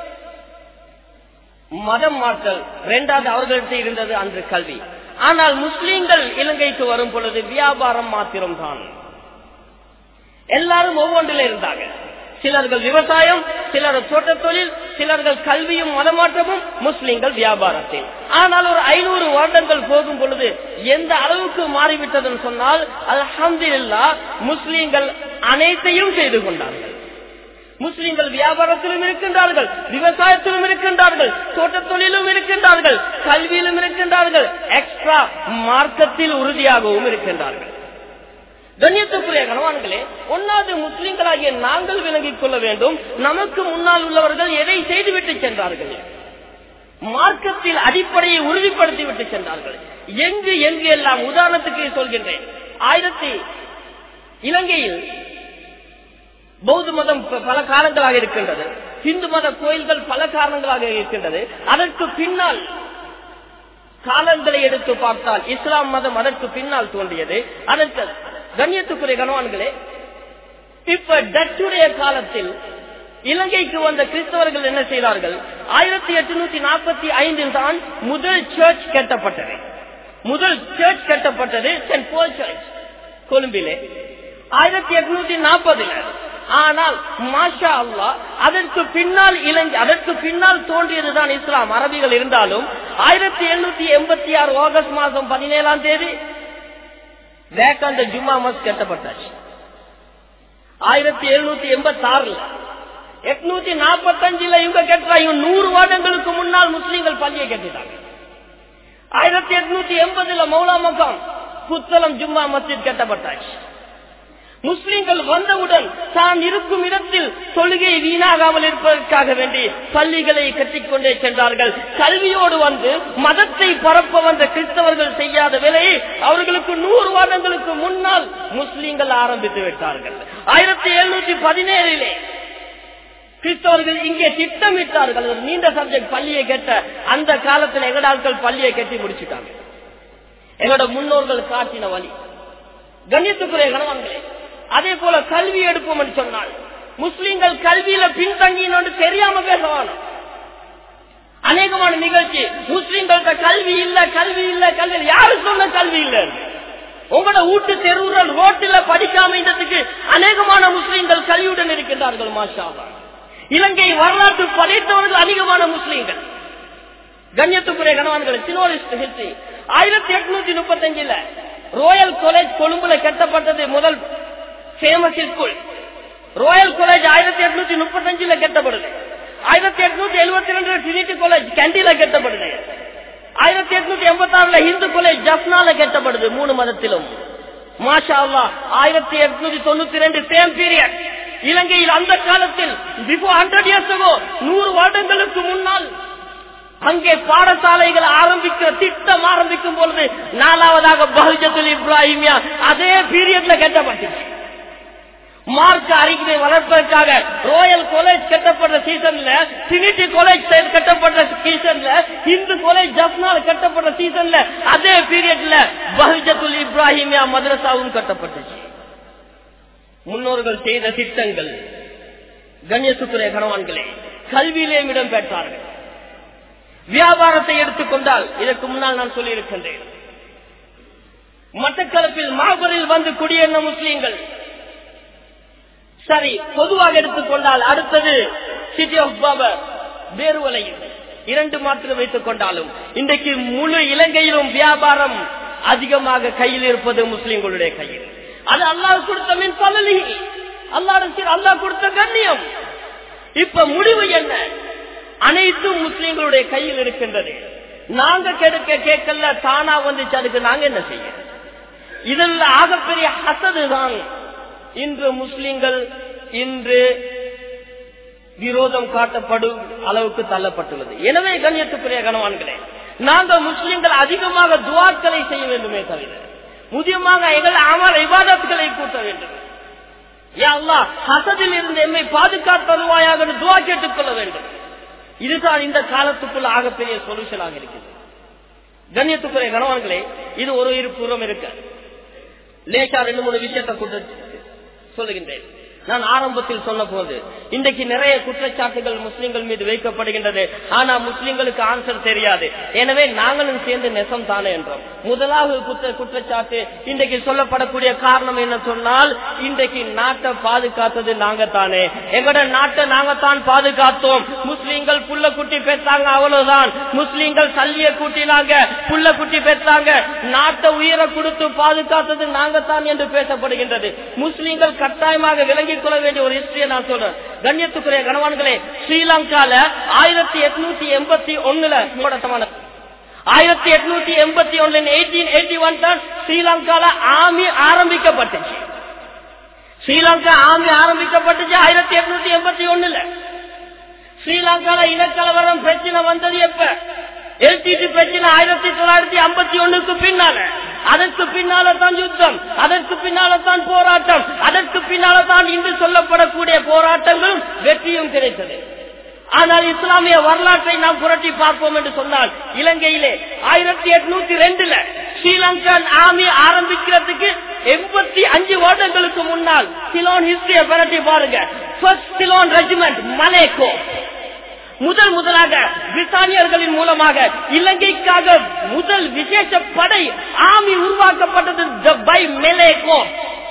மதம் மாற்றல் இரண்டாவது அவர்களிடம் இருந்தது அன்று கல்வி ஆனால் முஸ்லீம்கள் இலங்கைக்கு வரும் பொழுது வியாபாரம் மாத்திரம்தான் எல்லாரும் ஒவ்வொன்றில் இருந்தாங்க சிலர்கள் விவசாயம் சிலர் தோட்ட தொழில் சிலர்கள் கல்வியும் மதமாற்றமும் முஸ்லிம்கள் வியாபாரத்தில் ஆனால் ஒரு ஐநூறு வருடங்கள் போகும் பொழுது எந்த அளவுக்கு மாறிவிட்டதுன்னு சொன்னால் அல்ஹம்துல்லா முஸ்லிம்கள் அனைத்தையும் செய்து கொண்டார்கள் முஸ்லிம்கள் வியாபாரத்திலும் இருக்கின்றார்கள் விவசாயத்திலும் இருக்கின்றார்கள் தோட்ட தொழிலும் இருக்கின்றார்கள் கல்வியிலும் இருக்கின்றார்கள் எக்ஸ்ட்ரா மார்க்கத்தில் உறுதியாகவும் இருக்கின்றார்கள் கண்ணியத்துக்குரிய கணவான்களே ஒன்னாவது முஸ்லிம்களாகிய நாங்கள் விளங்கிக் கொள்ள வேண்டும் நமக்கு முன்னால் உள்ளவர்கள் எதை செய்துவிட்டு சென்றார்கள் மார்க்கத்தில் அடிப்படையை உறுதிப்படுத்தி விட்டு சென்றார்கள் எங்கு எங்கு எல்லாம் உதாரணத்துக்கு சொல்கின்றேன் ஆயிரத்தி இலங்கையில் பௌத்த மதம் பல காலங்களாக இருக்கின்றது இந்து மத கோயில்கள் பல காரணங்களாக இருக்கின்றது அதற்கு பின்னால் காலங்களை எடுத்து பார்த்தால் இஸ்லாம் மதம் அதற்கு பின்னால் தோன்றியது அதற்கு கண்ணியத்துக்குரிய கணவான்களே இப்ப டச்சுடைய காலத்தில் இலங்கைக்கு வந்த கிறிஸ்தவர்கள் என்ன செய்தார்கள் ஆயிரத்தி எட்டுநூத்தி நாற்பத்தி ஐந்தில் தான் முதல் சர்ச் கட்டப்பட்டது முதல் சர்ச் கட்டப்பட்டது சென்ட் போல் சர்ச் கொழும்பிலே ஆயிரத்தி எட்நூத்தி நாற்பதுல ஆனால் மாஷா அல்லா அதற்கு பின்னால் இலங்கை அதற்கு பின்னால் தோன்றியதுதான் இஸ்லாம் அரபிகள் இருந்தாலும் ஆயிரத்தி எழுநூத்தி எண்பத்தி ஆறு ஆகஸ்ட் மாதம் பதினேழாம் தேதி வேக்காந்த ஜும்மா மஸ் கட்டப்பட்டாச்சு ஆயிரத்தி எழுநூத்தி எண்பத்தி ஆறுல எட்நூத்தி நாற்பத்தி அஞ்சுல இவங்க கட்டுறாங்க நூறு வருடங்களுக்கு முன்னால் முஸ்லீம்கள் பள்ளியை கட்டிட்டாங்க ஆயிரத்தி எட்நூத்தி எண்பதுல மௌலா மக்கம் புத்தளம் ஜும்மா மஸ்ஜித் கட்டப்பட்டாச்சு முஸ்லிம்கள் வந்தவுடன் தான் இருக்கும் இடத்தில் தொழுகை வீணாகாமல் இருப்பதற்காக வேண்டி பள்ளிகளை கட்டிக்கொண்டே சென்றார்கள் கல்வியோடு வந்து மதத்தை பரப்ப வந்த கிறிஸ்தவர்கள் செய்யாத வேலையை அவர்களுக்கு நூறு வருடங்களுக்கு முன்னால் முஸ்லிம்கள் ஆரம்பித்து விட்டார்கள் ஆயிரத்தி எழுநூத்தி பதினேழிலே கிறிஸ்தவர்கள் இங்கே திட்டமிட்டார்கள் ஒரு நீண்ட சப்ஜெக்ட் பள்ளியை கட்ட அந்த காலத்தில் எங்கடாட்கள் பள்ளியை கட்டி முடிச்சுட்டாங்க எங்களோட முன்னோர்கள் காட்டின வழி கண்ணியத்துக்குரிய கணவன்களே அதே போல கல்வி எடுப்போம் என்று சொன்னால் முஸ்லிம்கள் கல்வியில பின்தங்கினு தெரியாம பேசவான அநேகமான நிகழ்ச்சி முஸ்லிம்கள்ட்ட கல்வி இல்ல கல்வி இல்ல கல்வி யாரு சொன்ன கல்வி இல்ல உங்களோட வீட்டு தெருவுகள் ரோட்டில் படிக்காம இருந்ததுக்கு அநேகமான முஸ்லிம்கள் கல்வியுடன் இருக்கின்றார்கள் மாஷா இலங்கை வரலாற்று படைத்தவர்கள் அதிகமான முஸ்லிம்கள் கண்ணியத்துக்குரிய கணவான்கள் சினோரிஸ்ட் ஹிஸ்டரி ஆயிரத்தி எட்நூத்தி முப்பத்தி அஞ்சுல ரோயல் காலேஜ் கொழும்புல கட்டப்பட்டது முதல் ஃபேமஸ் ஸ்கூல் ராயல் காலேஜ் ஆயிரத்தி எட்நூத்தி முப்பத்தஞ்சுல கட்டப்படுது ஆயிரத்தி எட்நூத்தி எழுபத்தி ரெண்டு ட்ரினிட்டி காலேஜ் கண்டில கட்டப்படுது ஆயிரத்தி எட்நூத்தி எண்பத்தி ஆறுல ஹிந்து காலேஜ் ஜப்னால கட்டப்படுது மூணு மதத்திலும் மாஷா அல்லா ஆயிரத்தி எட்நூத்தி தொண்ணூத்தி ரெண்டு சேம் பீரியட் இலங்கையில் அந்த காலத்தில் பிஃபோர் ஹண்ட்ரட் இயர்ஸ் நூறு வருடங்களுக்கு முன்னால் அங்கே பாடசாலைகள் ஆரம்பிக்கிற திட்டம் ஆரம்பிக்கும் பொழுது நாலாவதாக பஹஜத்துல் இப்ராஹிமியா அதே பீரியட்ல கட்டப்பட்டுச்சு மார்க் அறிக்கை வளர்ப்பதற்காக ராயல் காலேஜ் கட்டப்பட்ட சீசன்ல டிரினிட்டி காலேஜ் கட்டப்பட்ட சீசன்ல இந்து காலேஜ் ஜப்னால் கட்டப்பட்ட சீசன்ல அதே பீரியட்ல பஹஜத்துல் இப்ராஹிமியா மதரசாவும் கட்டப்பட்டுச்சு முன்னோர்கள் செய்த திட்டங்கள் கண்ணியத்துக்குரிய கணவான்களே கல்வியிலேயும் இடம் பெற்றார்கள் வியாபாரத்தை எடுத்துக்கொண்டால் இதற்கு முன்னால் நான் சொல்லியிருக்கின்றேன் மட்டக்களப்பில் மாபரில் வந்து குடியேறின முஸ்லீம்கள் சரி பொதுவாக எடுத்துக்கொண்டால் அடுத்தது சிட்டி ஆஃப் பாபர் வேறுவலையில் இரண்டு மாத்திரம் வைத்துக் கொண்டாலும் இன்றைக்கு முழு இலங்கையிலும் வியாபாரம் அதிகமாக கையில் இருப்பது முஸ்லிம்களுடைய கையில் அது அல்லாஹ் கொடுத்த மின் பலனி அல்லாஹ் அல்லாஹ் கொடுத்த கண்ணியம் இப்ப முடிவு என்ன அனைத்தும் முஸ்லிம்களுடைய கையில் இருக்கின்றது நாங்க கெடுக்க கேட்கல தானா வந்துச்சு அதுக்கு நாங்க என்ன செய்ய இதில் ஆகப்பெரிய அசதுதான் இன்று முஸ்லிம்கள் இன்று விரோதம் காட்டப்படும் அளவுக்கு தள்ளப்பட்டுள்ளது எனவே கண்ணியத்துக்குரிய கணவான்களே நாங்க முஸ்லிம்கள் அதிகமாக துவாக்களை செய்ய வேண்டுமே தவிர முதியமாக எங்கள் அமர் விவாதத்துகளை கூட்ட வேண்டும் ஹசதில் இருந்து எம்மை பாதுகாத்தருவாயாக துவா கேட்டுக் கொள்ள வேண்டும் இதுதான் இந்த காலத்துக்குள்ள ஆகப்பெரிய சொல்யூஷனாக இருக்குது கண்ணியத்துக்குரிய கணவான்களே இது ஒரு இரு பூர்வம் இருக்க லேசா ரெண்டு மூணு விஷயத்தை கூட்ட சொல்லுகின்றேன் நான் ஆரம்பத்தில் சொன்ன போது இன்றைக்கு நிறைய குற்றச்சாட்டுகள் முஸ்லிம்கள் மீது வைக்கப்படுகின்றது ஆனா முஸ்லிம்களுக்கு ஆன்சர் தெரியாது எனவே நாங்களும் சேர்ந்து நெசம் தானே என்றோம் முதலாவது குற்ற குற்றச்சாட்டு இன்றைக்கு சொல்லப்படக்கூடிய காரணம் என்ன சொன்னால் இன்றைக்கு நாட்டை பாதுகாத்தது நாங்க தானே எங்கட நாட்டை நாங்க தான் பாதுகாத்தோம் முஸ்லிம்கள் புள்ள குட்டி பெற்றாங்க அவ்வளவுதான் முஸ்லிம்கள் சல்லிய கூட்டினாங்க புள்ள குட்டி பெற்றாங்க நாட்டை உயிரை கொடுத்து பாதுகாத்தது நாங்க தான் என்று பேசப்படுகின்றது முஸ்லிம்கள் கட்டாயமாக விளங்கிக் கொள்ள வேண்டிய ஒரு ஹிஸ்டரியை நான் சொல்றேன் கண்ணியத்துக்குரிய கணவான்களே ஸ்ரீலங்கால ஆயிரத்தி எட்நூத்தி எண்பத்தி ஒண்ணுல மூடத்தமான ஆயிரத்தி எட்நூத்தி எண்பத்தி ஒன்னு எயிட்டீன் எயிட்டி ஒன் தான் ஸ்ரீலங்கால ஆமி ஆரம்பிக்கப்பட்டுச்சு ஸ்ரீலங்கா ஆமி ஆரம்பிக்கப்பட்டுச்சு ஆயிரத்தி எட்நூத்தி எண்பத்தி ஒண்ணுல ஸ்ரீலங்கால இனக்கலவரம் பிரச்சனை வந்தது எப்ப எல்டிடி பிரச்சனை ஆயிரத்தி தொள்ளாயிரத்தி ஐம்பத்தி ஒண்ணுக்கு பின்னால அதற்கு பின்னால தான் யுத்தம் அதற்கு பின்னால தான் போராட்டம் அதற்கு பின்னால தான் இன்று சொல்லப்படக்கூடிய போராட்டங்களும் வெற்றியும் கிடைத்தது ஆனால் இஸ்லாமிய வரலாற்றை நாம் புரட்டி பார்ப்போம் என்று சொன்னால் இலங்கையிலே ஆயிரத்தி எட்நூத்தி ரெண்டுல ஸ்ரீலங்கன் ஆர்மி ஆரம்பிக்கிறதுக்கு எண்பத்தி அஞ்சு வருடங்களுக்கு முன்னால் சிலோன் ஹிஸ்டரிய புரட்டி பாருங்க சிலோன் ரெஜிமெண்ட் மலேகோ முதல் முதலாக பிரித்தானியர்களின் மூலமாக இலங்கைக்காக முதல் விசேஷ படை ஆமி உருவாக்கப்பட்டது பை மெலேகோ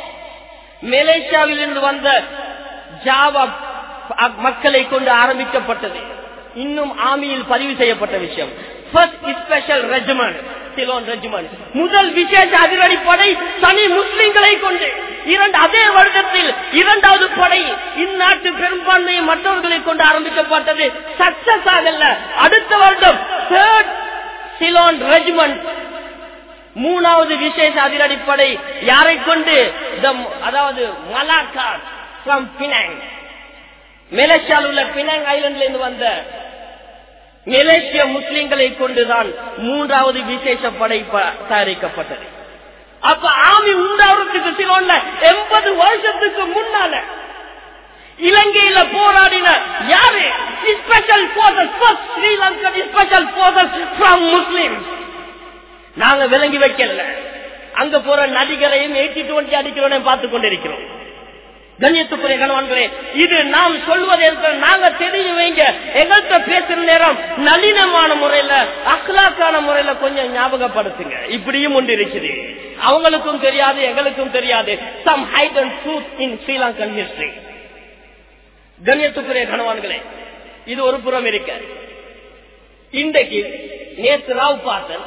மலேசியாவில் இருந்து வந்த ஜாவா மக்களை கொண்டு ஆரம்பிக்கப்பட்டது இன்னும் ஆமியில் பதிவு செய்யப்பட்ட விஷயம் ஸ்பெஷல் ரெஜிமெண்ட் சிலோன் ரெஜிமெண்ட் முதல் விசேஷ அதிரடி படை தனி முஸ்லிம்களை கொண்டு இரண்டு அதே வருடத்தில் இரண்டாவது படை இந்நாட்டு பெரும்பான்மையை மற்றவர்களை கொண்டு ஆரம்பிக்கப்பட்டது சக்சஸ் ஆகல அடுத்த வருடம் தேர்ட் சிலோன் ரெஜிமெண்ட் மூணாவது விசேஷ அதிரடிப்படை யாரை கொண்டு அதாவது மலாக்கா ஃப்ரம் பினாங் மலேசியாவில் உள்ள பினாங் ஐலண்ட்ல இருந்து வந்த மலேசிய முஸ்லிம்களை கொண்டுதான் மூன்றாவது விசேஷ படை தயாரிக்கப்பட்டது அப்ப ஆமி உண்டாவதுக்கு சிலோன்ல எண்பது வருஷத்துக்கு முன்னால இலங்கையில போராடின யாரு special forces Sri Lankan special forces from Muslim நாங்க விளங்கி வைக்கல அங்க போற நடிகரையும் எயிட்டி டுவெண்ட்டி அடிக்கிறோம் பார்த்து கொண்டிருக்கிறோம் கண்ணியத்துக்குரிய கணவன்களே இது நாம் சொல்வது என்று நாங்க தெரிஞ்சு வைங்க எங்கள்கிட்ட பேசுற நேரம் நளினமான முறையில அக்லாக்கான முறையில கொஞ்சம் ஞாபகப்படுத்துங்க இப்படியும் ஒன்று இருக்குது அவங்களுக்கும் தெரியாது எங்களுக்கும் தெரியாது some hide and truth in Sri Lankan history கண்ணியத்துக்குரிய கணவான்களே இது ஒரு புறம் இருக்க இன்றைக்கு நேற்று ராவ் பார்த்தன்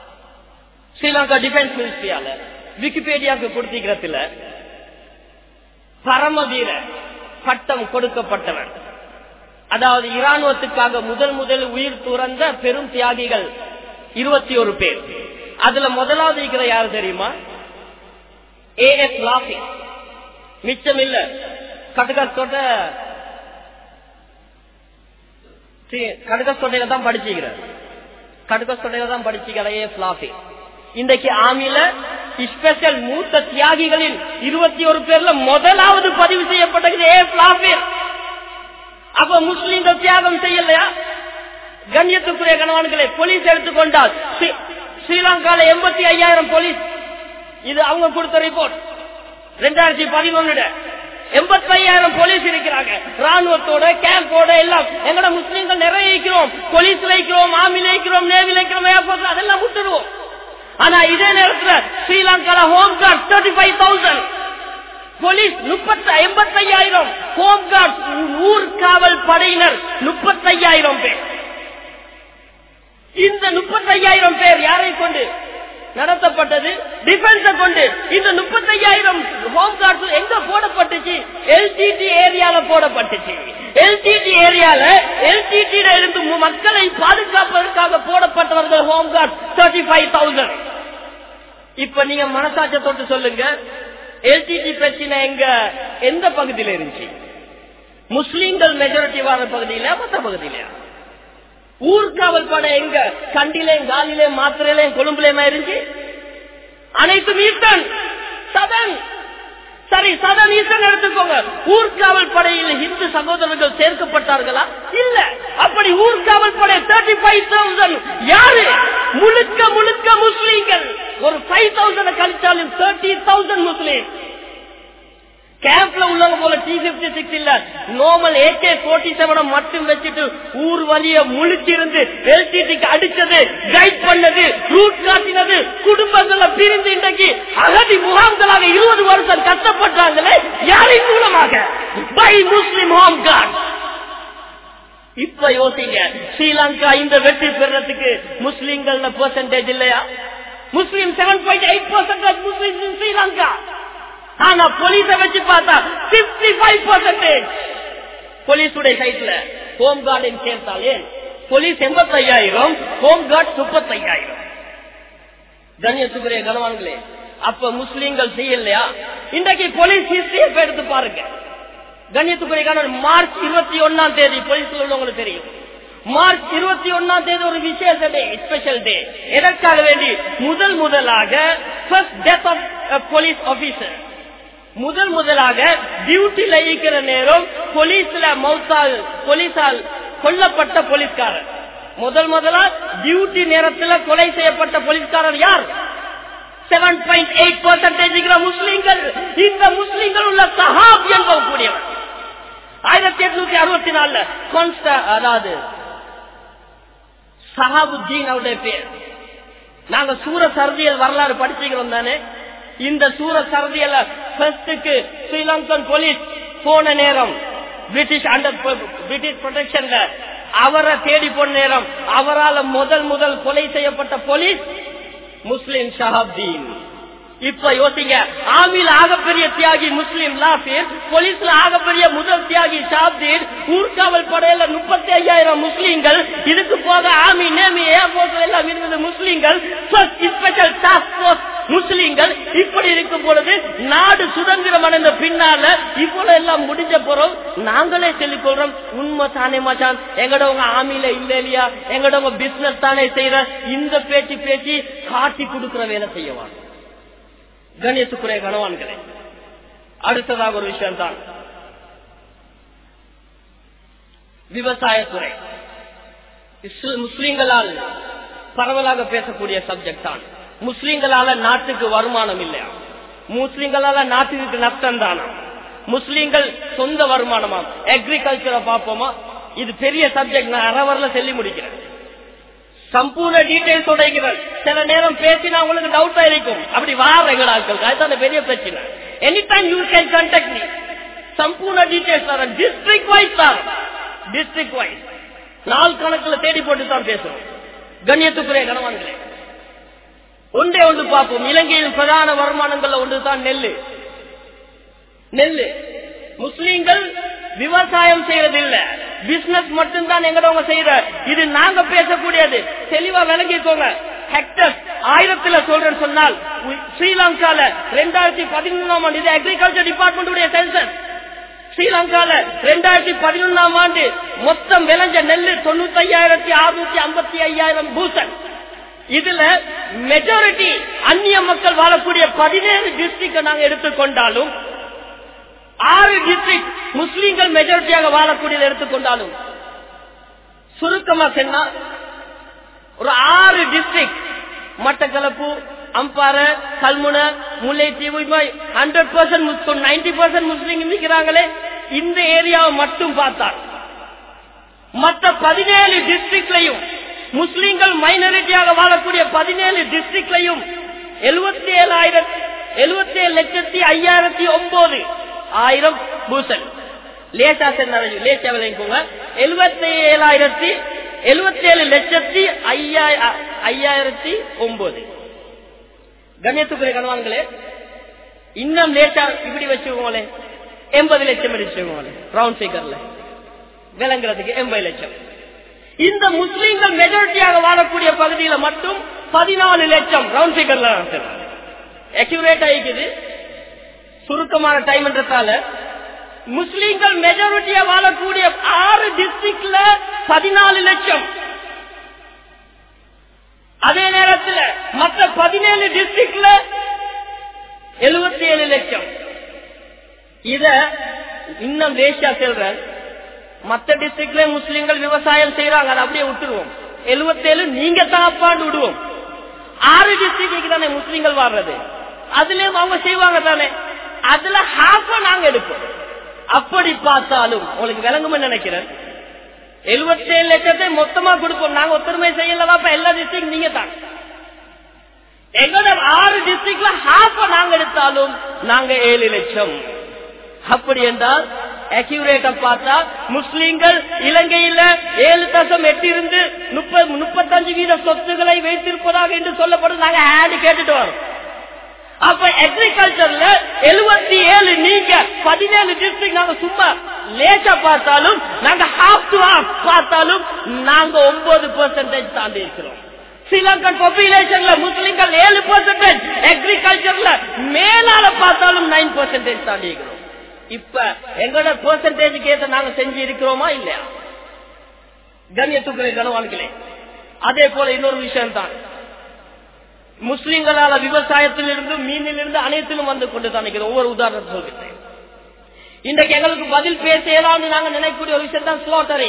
ஸ்ரீலங்கா டிஃபென்ஸ் மினிஸ்ட்ரியால விக்கிபீடியாவுக்கு கொடுத்திக்கிறதுல பரமவீர பட்டம் கொடுக்கப்பட்டவர் அதாவது இராணுவத்துக்காக முதல் முதல் உயிர் துறந்த பெரும் தியாகிகள் இருபத்தி ஒரு பேர் அதுல முதலாவது இருக்கிற யாரு தெரியுமா ஏ எஸ் லாஃபி மிச்சம் இல்ல கடுகத்தோட கடுகத்தொட்டையில தான் படிச்சுக்கிறார் கடுகத்தொட்டையில தான் படிச்சுக்கிற ஏ எஸ் லாஃபி இன்றைக்கு ஆமில ஸ்பெஷல் மூத்த தியாகிகளில் இருபத்தி ஒரு பேர்ல முதலாவது பதிவு செய்யப்பட்டது ஏ எஸ் லாஃபி அப்ப முஸ்லீம்கள் தியாகம் செய்யலையா கண்ணியத்துக்குரிய கணவான்களை போலீஸ் எடுத்துக்கொண்டால் ஸ்ரீலங்கால எண்பத்தி ஐயாயிரம் போலீஸ் இது அவங்க கொடுத்த ரிப்போர்ட் ரெண்டாயிரத்தி பதினொன்னு எண்பத்தி ஐயாயிரம் போலீஸ் இருக்கிறாங்க ராணுவத்தோட கேம்போட எல்லாம் எங்கட முஸ்லீம்கள் நிறைய இருக்கிறோம் போலீஸ் வைக்கிறோம் ஆமில வைக்கிறோம் நேவில வைக்கிறோம் ஏர்போர்ட் அதெல்லாம் விட்டுருவோம் ஆனா இதே நேரத்தில் ஸ்ரீலங்கால home guard thirty five thousand police முப்பத்தி எண்பத்தி ஐயாயிரம் ஹோம் கார்டு ஊர் காவல் படையினர் முப்பத்தி ஐயாயிரம் பேர் இந்த முப்பத்தி ஐயாயிரம் பேர் யாரை கொண்டு நடத்தப்பட்டது டிஃபென்ஸ கொண்டு இந்த முப்பத்தி ஐயாயிரம் ஹோம் கார்டு எங்க போடப்பட்டுச்சு எல்டிடி ஏரியால போடப்பட்டுச்சு எல்டிடி ஏரியால எல்டிடி இருந்து மக்களை பாதுகாப்பதற்காக போடப்பட்டவர்கள் home guard thirty five thousand இப்ப நீங்க மனசாட்ச தொட்டு சொல்லுங்க எல்டிடி பிரச்சனை எங்க எந்த பகுதியில இருந்துச்சு முஸ்லீம்கள் மெஜாரிட்டி வார பகுதியில மற்ற பகுதியில ஊர்காவல் படை எங்க கண்டிலையும் காலிலையும் மாத்திரையிலையும் கொழும்புலையுமா இருந்துச்சு அனைத்தும் ஈஸ்டன் சதன் சரி சதன் ஈஸ்டன் எடுத்துக்கோங்க ஊர்காவல் படையில் இந்து சகோதரர்கள் சேர்க்கப்பட்டார்களா இல்ல அப்படி ஊர்காவல் படை தேர்ட்டி ஃபைவ் தௌசண்ட் யாரு முழுக்க முழுக்க முஸ்லீம்கள் ஒரு ஃபைவ் தௌசண்ட் கழிச்சாலும் தேர்ட்டி தௌசண்ட் முஸ்லீம் கேம்ப்ல உள்ளவங்க போல டி பிப்டி சிக்ஸ் இல்ல நோமல் ஏகே போர்ட்டி செவனை மட்டும் வச்சுட்டு ஊர் வழிய முழிச்சிருந்து எல்டிடிக்கு அடிச்சது கைட் பண்ணது ரூட் காட்டினது குடும்பங்கள பிரிந்து இன்றைக்கு அகதி முகாம்களாக இருபது வருஷம் கஷ்டப்பட்டாங்களே யாரின் மூலமாக பை முஸ்லிம் ஹோம் கார்டு இப்ப யோசிங்க ஸ்ரீலங்கா இந்த வெற்றி பெறத்துக்கு முஸ்லிம்கள் பெர்சன்டேஜ் இல்லையா Muslim seven point eight percentage Muslim Sri Lanka ஆனா போலீஸ வச்சு பார்த்தா பிப்டி ஃபைவ் பர்சன்டேஜ் போலீஸுடைய சைட்ல ஹோம் கார்டன் சேர்த்தாலே போலீஸ் எண்பத்தி ஐயாயிரம் ஹோம் கார்டு முப்பத்தி ஐயாயிரம் கண்ணியத்துக்குரிய கனவான்களே அப்ப முஸ்லீம்கள் செய்யலையா இன்றைக்கு போலீஸ் ஹிஸ்டரி எடுத்து பாருங்க கண்ணியத்துக்குரிய கணவன் மார்ச் இருபத்தி ஒன்னாம் தேதி போலீஸ்ல உள்ளவங்களுக்கு தெரியும் மார்ச் இருபத்தி ஒன்னாம் தேதி ஒரு விசேஷ டே ஸ்பெஷல் டே எதற்காக வேண்டி முதல் முதலாக டெத் ஆஃப் போலீஸ் ஆபீசர் முதல் முதலாக டியூட்டில இருக்கிற நேரம் போலீஸ்ல மௌத்தால் போலீஸால் கொல்லப்பட்ட போலீஸ்காரர் முதல் முதலா டியூட்டி நேரத்தில் கொலை செய்யப்பட்ட போலீஸ்காரர் யார் செவன் பாயிண்ட் எயிட் பர்சன்டேஜ் முஸ்லீம்கள் இந்த முஸ்லீம்கள் உள்ள சஹாப் என்பவக்கூடியவர் ஆயிரத்தி எட்நூத்தி அறுபத்தி நாலுல கான்ஸ்டா அதாவது சஹாபுத்தீன் அவருடைய பேர் நாங்க சூர சர்தியல் வரலாறு படிச்சுக்கிறோம் தானே இந்த சூர சர்தியல ஃபர்ஸ்டுக்கு ஸ்ரீலங்கன் போலீஸ் போன நேரம் பிரிட்டிஷ் அண்டர் பிரிட்டிஷ் ப்ரொடெக்ஷன்ல அவரை தேடி போன நேரம் அவரால் முதல் முதல் கொலை செய்யப்பட்ட போலீஸ் முஸ்லிம் ஷஹாப்தீன் இப்ப யோசிங்க ஆமில் ஆகப்பெரிய தியாகி முஸ்லிம் லாபீர் போலீஸ்ல ஆகப்பெரிய முதல் தியாகி ஷாப்தீன் ஊர்காவல் படையில முப்பத்தி ஐயாயிரம் முஸ்லீம்கள் இதுக்கு போக ஆமி நேமி ஏர்போர்ட் எல்லாம் இருந்தது முஸ்லீம்கள் ஸ்பெஷல் டாஸ்க் போர்ஸ் முஸ்லீம்கள் இப்படி இருக்கும் பொழுது நாடு சுதந்திரம் அடைந்த பின்னால இவ்வளவு எல்லாம் முடிஞ்ச போறோம் நாங்களே சொல்லிக் கொள்றோம் உண்மை தானே மச்சான் எங்கடவங்க ஆமில இல்ல இல்லையா எங்கடவங்க பிசினஸ் தானே செய்யற இந்த பேச்சு பேச்சு காட்டி கொடுக்கிற வேலை செய்யவாங்க கணியத்துக்குரிய கணவான்களே அடுத்ததாக ஒரு விஷயம் தான் விவசாயத்துறை முஸ்லிம்களால் பரவலாக பேசக்கூடிய சப்ஜெக்ட் தான் முஸ்லிம்களால நாட்டுக்கு வருமானம் இல்லையா முஸ்லிம்களால நாட்டுக்கு நஷ்டம் தானா முஸ்லிம்கள் சொந்த வருமானமா அக்ரிகல்ச்சரை பார்ப்போமா இது பெரிய சப்ஜெக்ட் நான் அறவரில் சொல்லி முடிக்கிறேன் சம்பூர்ண டீடைல்ஸ் உடைக்கிறார் சில நேரம் பேசினா உங்களுக்கு டவுட் ஆயிருக்கும் அப்படி வார எங்கடாக்கள் அதுதான் பெரிய பிரச்சனை any time you can contact me சம்பூர்ண டீடைல்ஸ் தரேன் டிஸ்ட்ரிக்ட் வைஸ் தான் டிஸ்ட்ரிக்ட் வைஸ் நாள் கணக்குல தேடி போட்டு தான் பேசுறோம் கண்ணியத்துக்குரிய கணவான்களே ஒன்றே ஒன்று பார்ப்போம் இலங்கையில் பிரதான வருமானங்கள்ல ஒன்று தான் நெல்லு நெல்லு முஸ்லீம்கள் விவசாயம் செய்யறது இல்ல பிசினஸ் மட்டும்தான் எங்கடவங்க செய்யற இது நாங்க பேசக்கூடியது தெளிவா விளங்கிக்கோங்க ஹெக்டர் ஆயிரத்துல சொல்றேன்னு சொன்னால் உ- ஸ்ரீலங்கால ரெண்டாயிரத்தி பதினொன்றாம் ஆண்டு இது அக்ரிகல்ச்சர் டிபார்ட்மெண்ட் சென்சஸ் ஸ்ரீலங்கால ரெண்டாயிரத்தி பதினொன்றாம் ஆண்டு மொத்தம் விளைஞ்ச நெல்லு தொண்ணூத்தி ஐயாயிரத்தி அறுநூத்தி ஐம்பத்தி ஐயாயிரம் பூசன் இதுல மெஜாரிட்டி அந்நிய மக்கள் வாழக்கூடிய பதினேழு டிஸ்ட்ரிக்ட் நாங்க எடுத்துக்கொண்டாலும் ஆறு டிஸ்ட்ரிக்ட் முஸ்லீம்கள் மெஜாரிட்டியாக வாழக்கூடியதை எடுத்துக்கொண்டாலும் சுருக்கமா சொன்னா ஒரு ஆறு district Batticaloa Ampara Kalmunai Mullaitivu hundred percent ninety percent Muslim நிற்கிறாங்களே இந்த ஏரியாவை மட்டும் பார்த்தால் மற்ற பதினேழு டிஸ்ட்ரிக்ட்லையும் முஸ்லீம்கள் மைனாரிட்டியாக வாழக்கூடிய பதினேழு டிஸ்ட்ரிக்ட்லையும் எழுபத்தி ஏழாயிரத்தி எழுபத்தி ஏழு லட்சத்தி ஐயாயிரத்தி ஒன்பது ஆயிரம் பூசல் லேசா சென்றாங்க லேசா விளைவிக்கோங்க எழுபத்தி ஏழாயிரத்தி எழுபத்தி ஏழு லட்சத்தி ஐயா- ஐயாயிரத்தி ஒன்பது கண்ணியத்துக்குரிய கணவான்களே இன்னும் லேட்டா இப்படி வச்சுக்கோங்களே எண்பது லட்சம் வச்சுக்கோங்களே ரவுண்ட் ஃபிகர்ல விளங்குறதுக்கு எண்பது லட்சம் இந்த முஸ்லீம்கள் மெஜாரிட்டியாக வாழக்கூடிய பகுதியில மட்டும் பதினாலு லட்சம் ரவுண்ட் ஃபிகர்ல அக்யூரேட் ஆகிக்குது சுருக்கமான டைம் என்றதால முஸ்லீம்கள் மெஜாரிட்டியா வாழக்கூடிய ஆறு டிஸ்ட்ரிக்ட்ல பதினாலு லட்சம் அதே நேரத்தில் மற்ற பதினேழு டிஸ்ட்ரிக்ட்ல எழுபத்தி ஏழு லட்சம் இத இன்னும் லேசியா சொல்றேன் மற்ற டிஸ்ட்ரிக்ட்ல முஸ்லீம்கள் விவசாயம் செய்யறாங்க அதை அப்படியே விட்டுருவோம் எழுபத்தி ஏழு நீங்க தான் அப்பாண்டு விடுவோம் ஆறு டிஸ்ட்ரிக்ட் தானே முஸ்லீம்கள் வாழ்றது அதுலயும் அவங்க செய்வாங்க தானே அதுல ஹாஃப நாங்க எடுப்போம் அப்படி பார்த்தாலும் உங்களுக்கு விளங்கும்னு நினைக்கிறேன் எழுபத்தி ஏழு லட்சத்தை மொத்தமா கொடுப்போம் நாங்க ஒத்துமை செய்யலவா அப்ப எல்லா டிஸ்ட்ரிக்ட் நீங்க தான் எங்களோட ஆறு டிஸ்ட்ரிக்ட்ல ஹாஃப நாங்க எடுத்தாலும் நாங்க ஏழு லட்சம் அப்படி என்றால் அக்யூரேட்டா பார்த்தா முஸ்லீம்கள் இலங்கையில ஏழு தசம் எட்டு இருந்து முப்பது முப்பத்தஞ்சு வீத சொத்துக்களை வைத்திருப்பதாக என்று சொல்லப்படும் நாங்க ஆடு கேட்டுட்டு வரோம் அப்ப அக்ரிகல்ச்சர்ல எழுபத்தி ஏழு நீங்க பதினேழு டிஸ்ட்ரிக்ட் நாங்க சும்மா லேசா பார்த்தாலும் நாங்க ஹாஃப் டு ஹாஃப் பார்த்தாலும் நாங்க ஒன்பது பெர்சன்டேஜ் தாண்டி இருக்கிறோம் ஸ்ரீலங்கன் பாப்புலேஷன்ல முஸ்லிம்கள் ஏழு பெர்சன்டேஜ் அக்ரிகல்ச்சர்ல மேலால பார்த்தாலும் நைன் பெர்சன்டேஜ் தாண்டி இருக்கிறோம் இப்ப எங்களோட பெர்சன்டேஜுக்கு ஏற்ற நாங்க செஞ்சு இருக்கிறோமா இல்லையா கண்ணியத்துக்குரிய கனவான்களே அதே போல இன்னொரு விஷயம் தான் முஸ்லிம்களால விவசாயத்திலிருந்து மீனிலிருந்து அனைத்திலும் வந்து கொண்டு தான் இருக்கிறோம். ஒவ்வொரு உதாரணத்தை சொல்கிறேன் இன்றைக்கு எங்களுக்கு பதில் பேசலாம்னு நாங்க நினைக்கக்கூடிய ஒரு விஷயம் தான் ஸ்லோட்டரி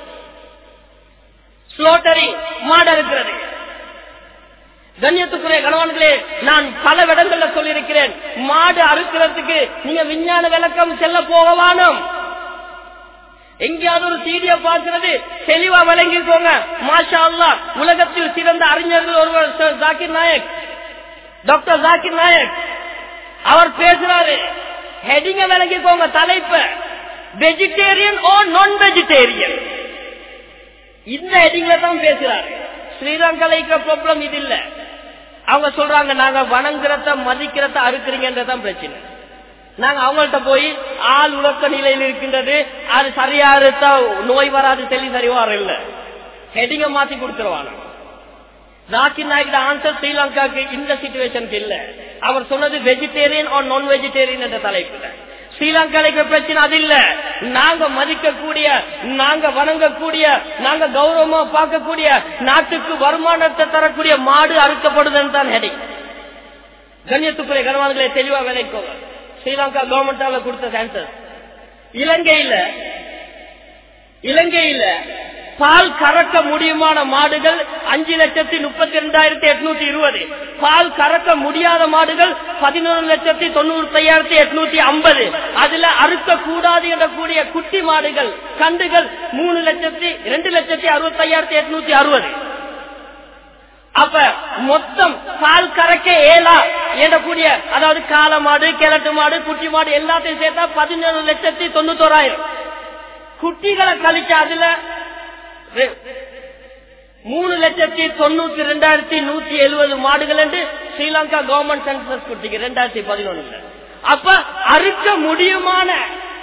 ஸ்லோட்டரி மாடு இருக்கிறது கண்ணியத்துக்குரிய கணவன்களே நான் பல இடங்கள்ல சொல்லியிருக்கிறேன் மாடு அறுக்கிறதுக்கு நீங்க விஞ்ஞான விளக்கம் செல்ல போகவானும் எங்கேயாவது ஒரு சீடிய பார்க்கிறது தெளிவா விளங்கிக்கோங்க மாஷா அல்லா உலகத்தில் சிறந்த அறிஞர்கள் ஒருவர் சர் ஜாக்கிர் நாயக் டாக்டர் ஜாக்கிர் நாயக் அவர் பேசுறாரு ஹெடிங்க விளங்கிக்கோங்க தலைப்பு வெஜிடேரியன் ஓ நான் வெஜிடேரியன் இந்த ஹெடிங்ல தான் பேசுறாரு ஸ்ரீலங்கால இருக்கிற ப்ராப்ளம் இது இல்ல அவங்க சொல்றாங்க நாங்க வணங்குறத மதிக்கிறத அறுக்கிறீங்கன்றதான் பிரச்சனை நாங்க அவங்கள்ட்ட போய் ஆள் உலக்க நிலையில் இருக்கின்றது அது சரியா இருந்தா நோய் வராது தெளி சரிவார இல்ல ஹெடிங்க மாத்தி கொடுத்துருவாங்க ஜாக்கிர் நாயக் ஆன்சர் ஸ்ரீலங்காக்கு இந்த சிச்சுவேஷனுக்கு இல்ல அவர் சொன்னது வெஜிடேரியன் ஆர் நான் வெஜிடேரியன் என்ற தலைப்புல ஸ்ரீலங்காலைக்கு பிரச்சனை அது இல்ல நாங்க மதிக்கக்கூடிய நாங்க வணங்கக்கூடிய நாங்க கௌரவமா பார்க்கக்கூடிய நாட்டுக்கு வருமானத்தை தரக்கூடிய மாடு அறுக்கப்படுதுன்னு தான் ஹெடிங் கண்ணியத்துக்குரிய கனவான்களை தெளிவா விளைக்கோங்க ஸ்ரீலங்கா கவர்மெண்டால கொடுத்த சான்சர் இலங்கையில இலங்கையில பால் கறக்க முடியுமான மாடுகள் அஞ்சு லட்சத்தி முப்பத்தி ரெண்டாயிரத்தி எட்நூத்தி இருபது பால் கறக்க முடியாத மாடுகள் பதினொரு லட்சத்தி தொண்ணூத்தி ஐயாயிரத்தி எட்நூத்தி ஐம்பது அதுல அறுக்க கூடாது என்ற கூடிய குட்டி மாடுகள் கண்டுகள் மூணு லட்சத்தி ரெண்டு லட்சத்தி அறுபத்தி ஐயாயிரத்தி எட்நூத்தி அறுபது அப்ப மொத்தம் பால் கறக்க ஏலா கூடிய அதாவது கால மாடு கிழட்டு மாடு குட்டி மாடு எல்லாத்தையும் சேர்த்தா பதினேழு லட்சத்தி தொண்ணூத்தோராயிரம் குட்டிகளை கழிச்சா அதுல ரெ- மூணு லட்சத்தி தொண்ணூத்தி ரெண்டாயிரத்தி நூத்தி எழுபது மாடுகள் என்று ஸ்ரீலங்கா கவர்மெண்ட் சென்சஸ் குட்டிக்கு ரெண்டாயிரத்தி பதினொன்னுல அப்ப அறுக்க முடியுமான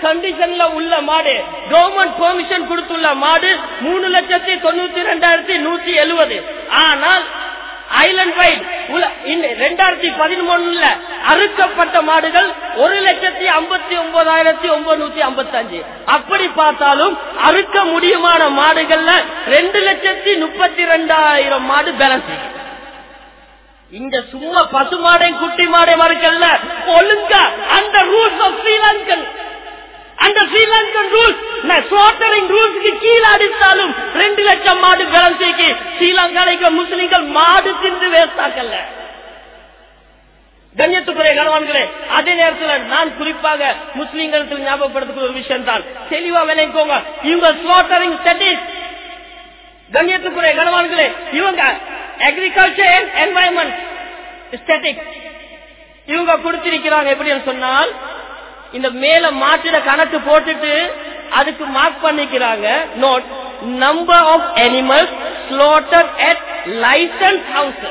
கண்டிஷன்ல உள்ள மாடு கவர்மெண்ட் பெர்மிஷன் கொடுத்துள்ள மாடு மூணு லட்சத்தி தொண்ணூத்தி ரெண்டாயிரத்தி நூத்தி எழுபது ஆனால் ஐலண்ட் வைட் ரெண்டாயிரத்தி பதிமூணுல அறுக்கப்பட்ட மாடுகள் ஒரு லட்சத்தி ஐம்பத்தி ஒன்பதாயிரத்தி ஒன்பது ஐம்பத்தி அஞ்சு அப்படி பார்த்தாலும் அறுக்க முடியுமான மாடுகள்ல ரெண்டு லட்சத்தி முப்பத்தி ரெண்டாயிரம் மாடு பேலன்ஸ் இங்க சும்மா பசு மாடை குட்டி மாடை மறுக்கல்ல ஒழுங்கா அந்த ரூல்ஸ் ஆஃப் ஸ்ரீலங்கன் அந்த ஸ்ரீலங்கன் ரூல்ஸ் ஸ்லோட்டரிங் ரூல்ஸ்க்கு கீழே அடித்தாலும் ரெண்டு லட்சம் மாடு பேலன்ஸைக்கு ஸ்ரீலங்காலைக்கு முஸ்லிம்கள் மாடு தின்று வேஸ்டாக்கல்ல கண்ணியத்துக்குரிய கணவான்களே அதே நேரத்தில் நான் குறிப்பாக முஸ்லீம்களுக்கு ஞாபகப்படுத்துகிற ஒரு விஷயம் தான் தெளிவா விளைக்கோங்க இவங்க ஸ்லோட்டரிங் ஸ்டடிஸ் கண்ணியத்துக்குரிய கணவான்களே இவங்க அக்ரிகல்ச்சர் அண்ட் என்வாயன்மெண்ட் ஸ்டேட்டிக் இவங்க கொடுத்திருக்கிறாங்க எப்படின்னு சொன்னால் இந்த மேல மாற்றிட கணக்கு போட்டுட்டு அதுக்கு மார்க் பண்ணிக்கிறாங்க note number of animals slaughter at license house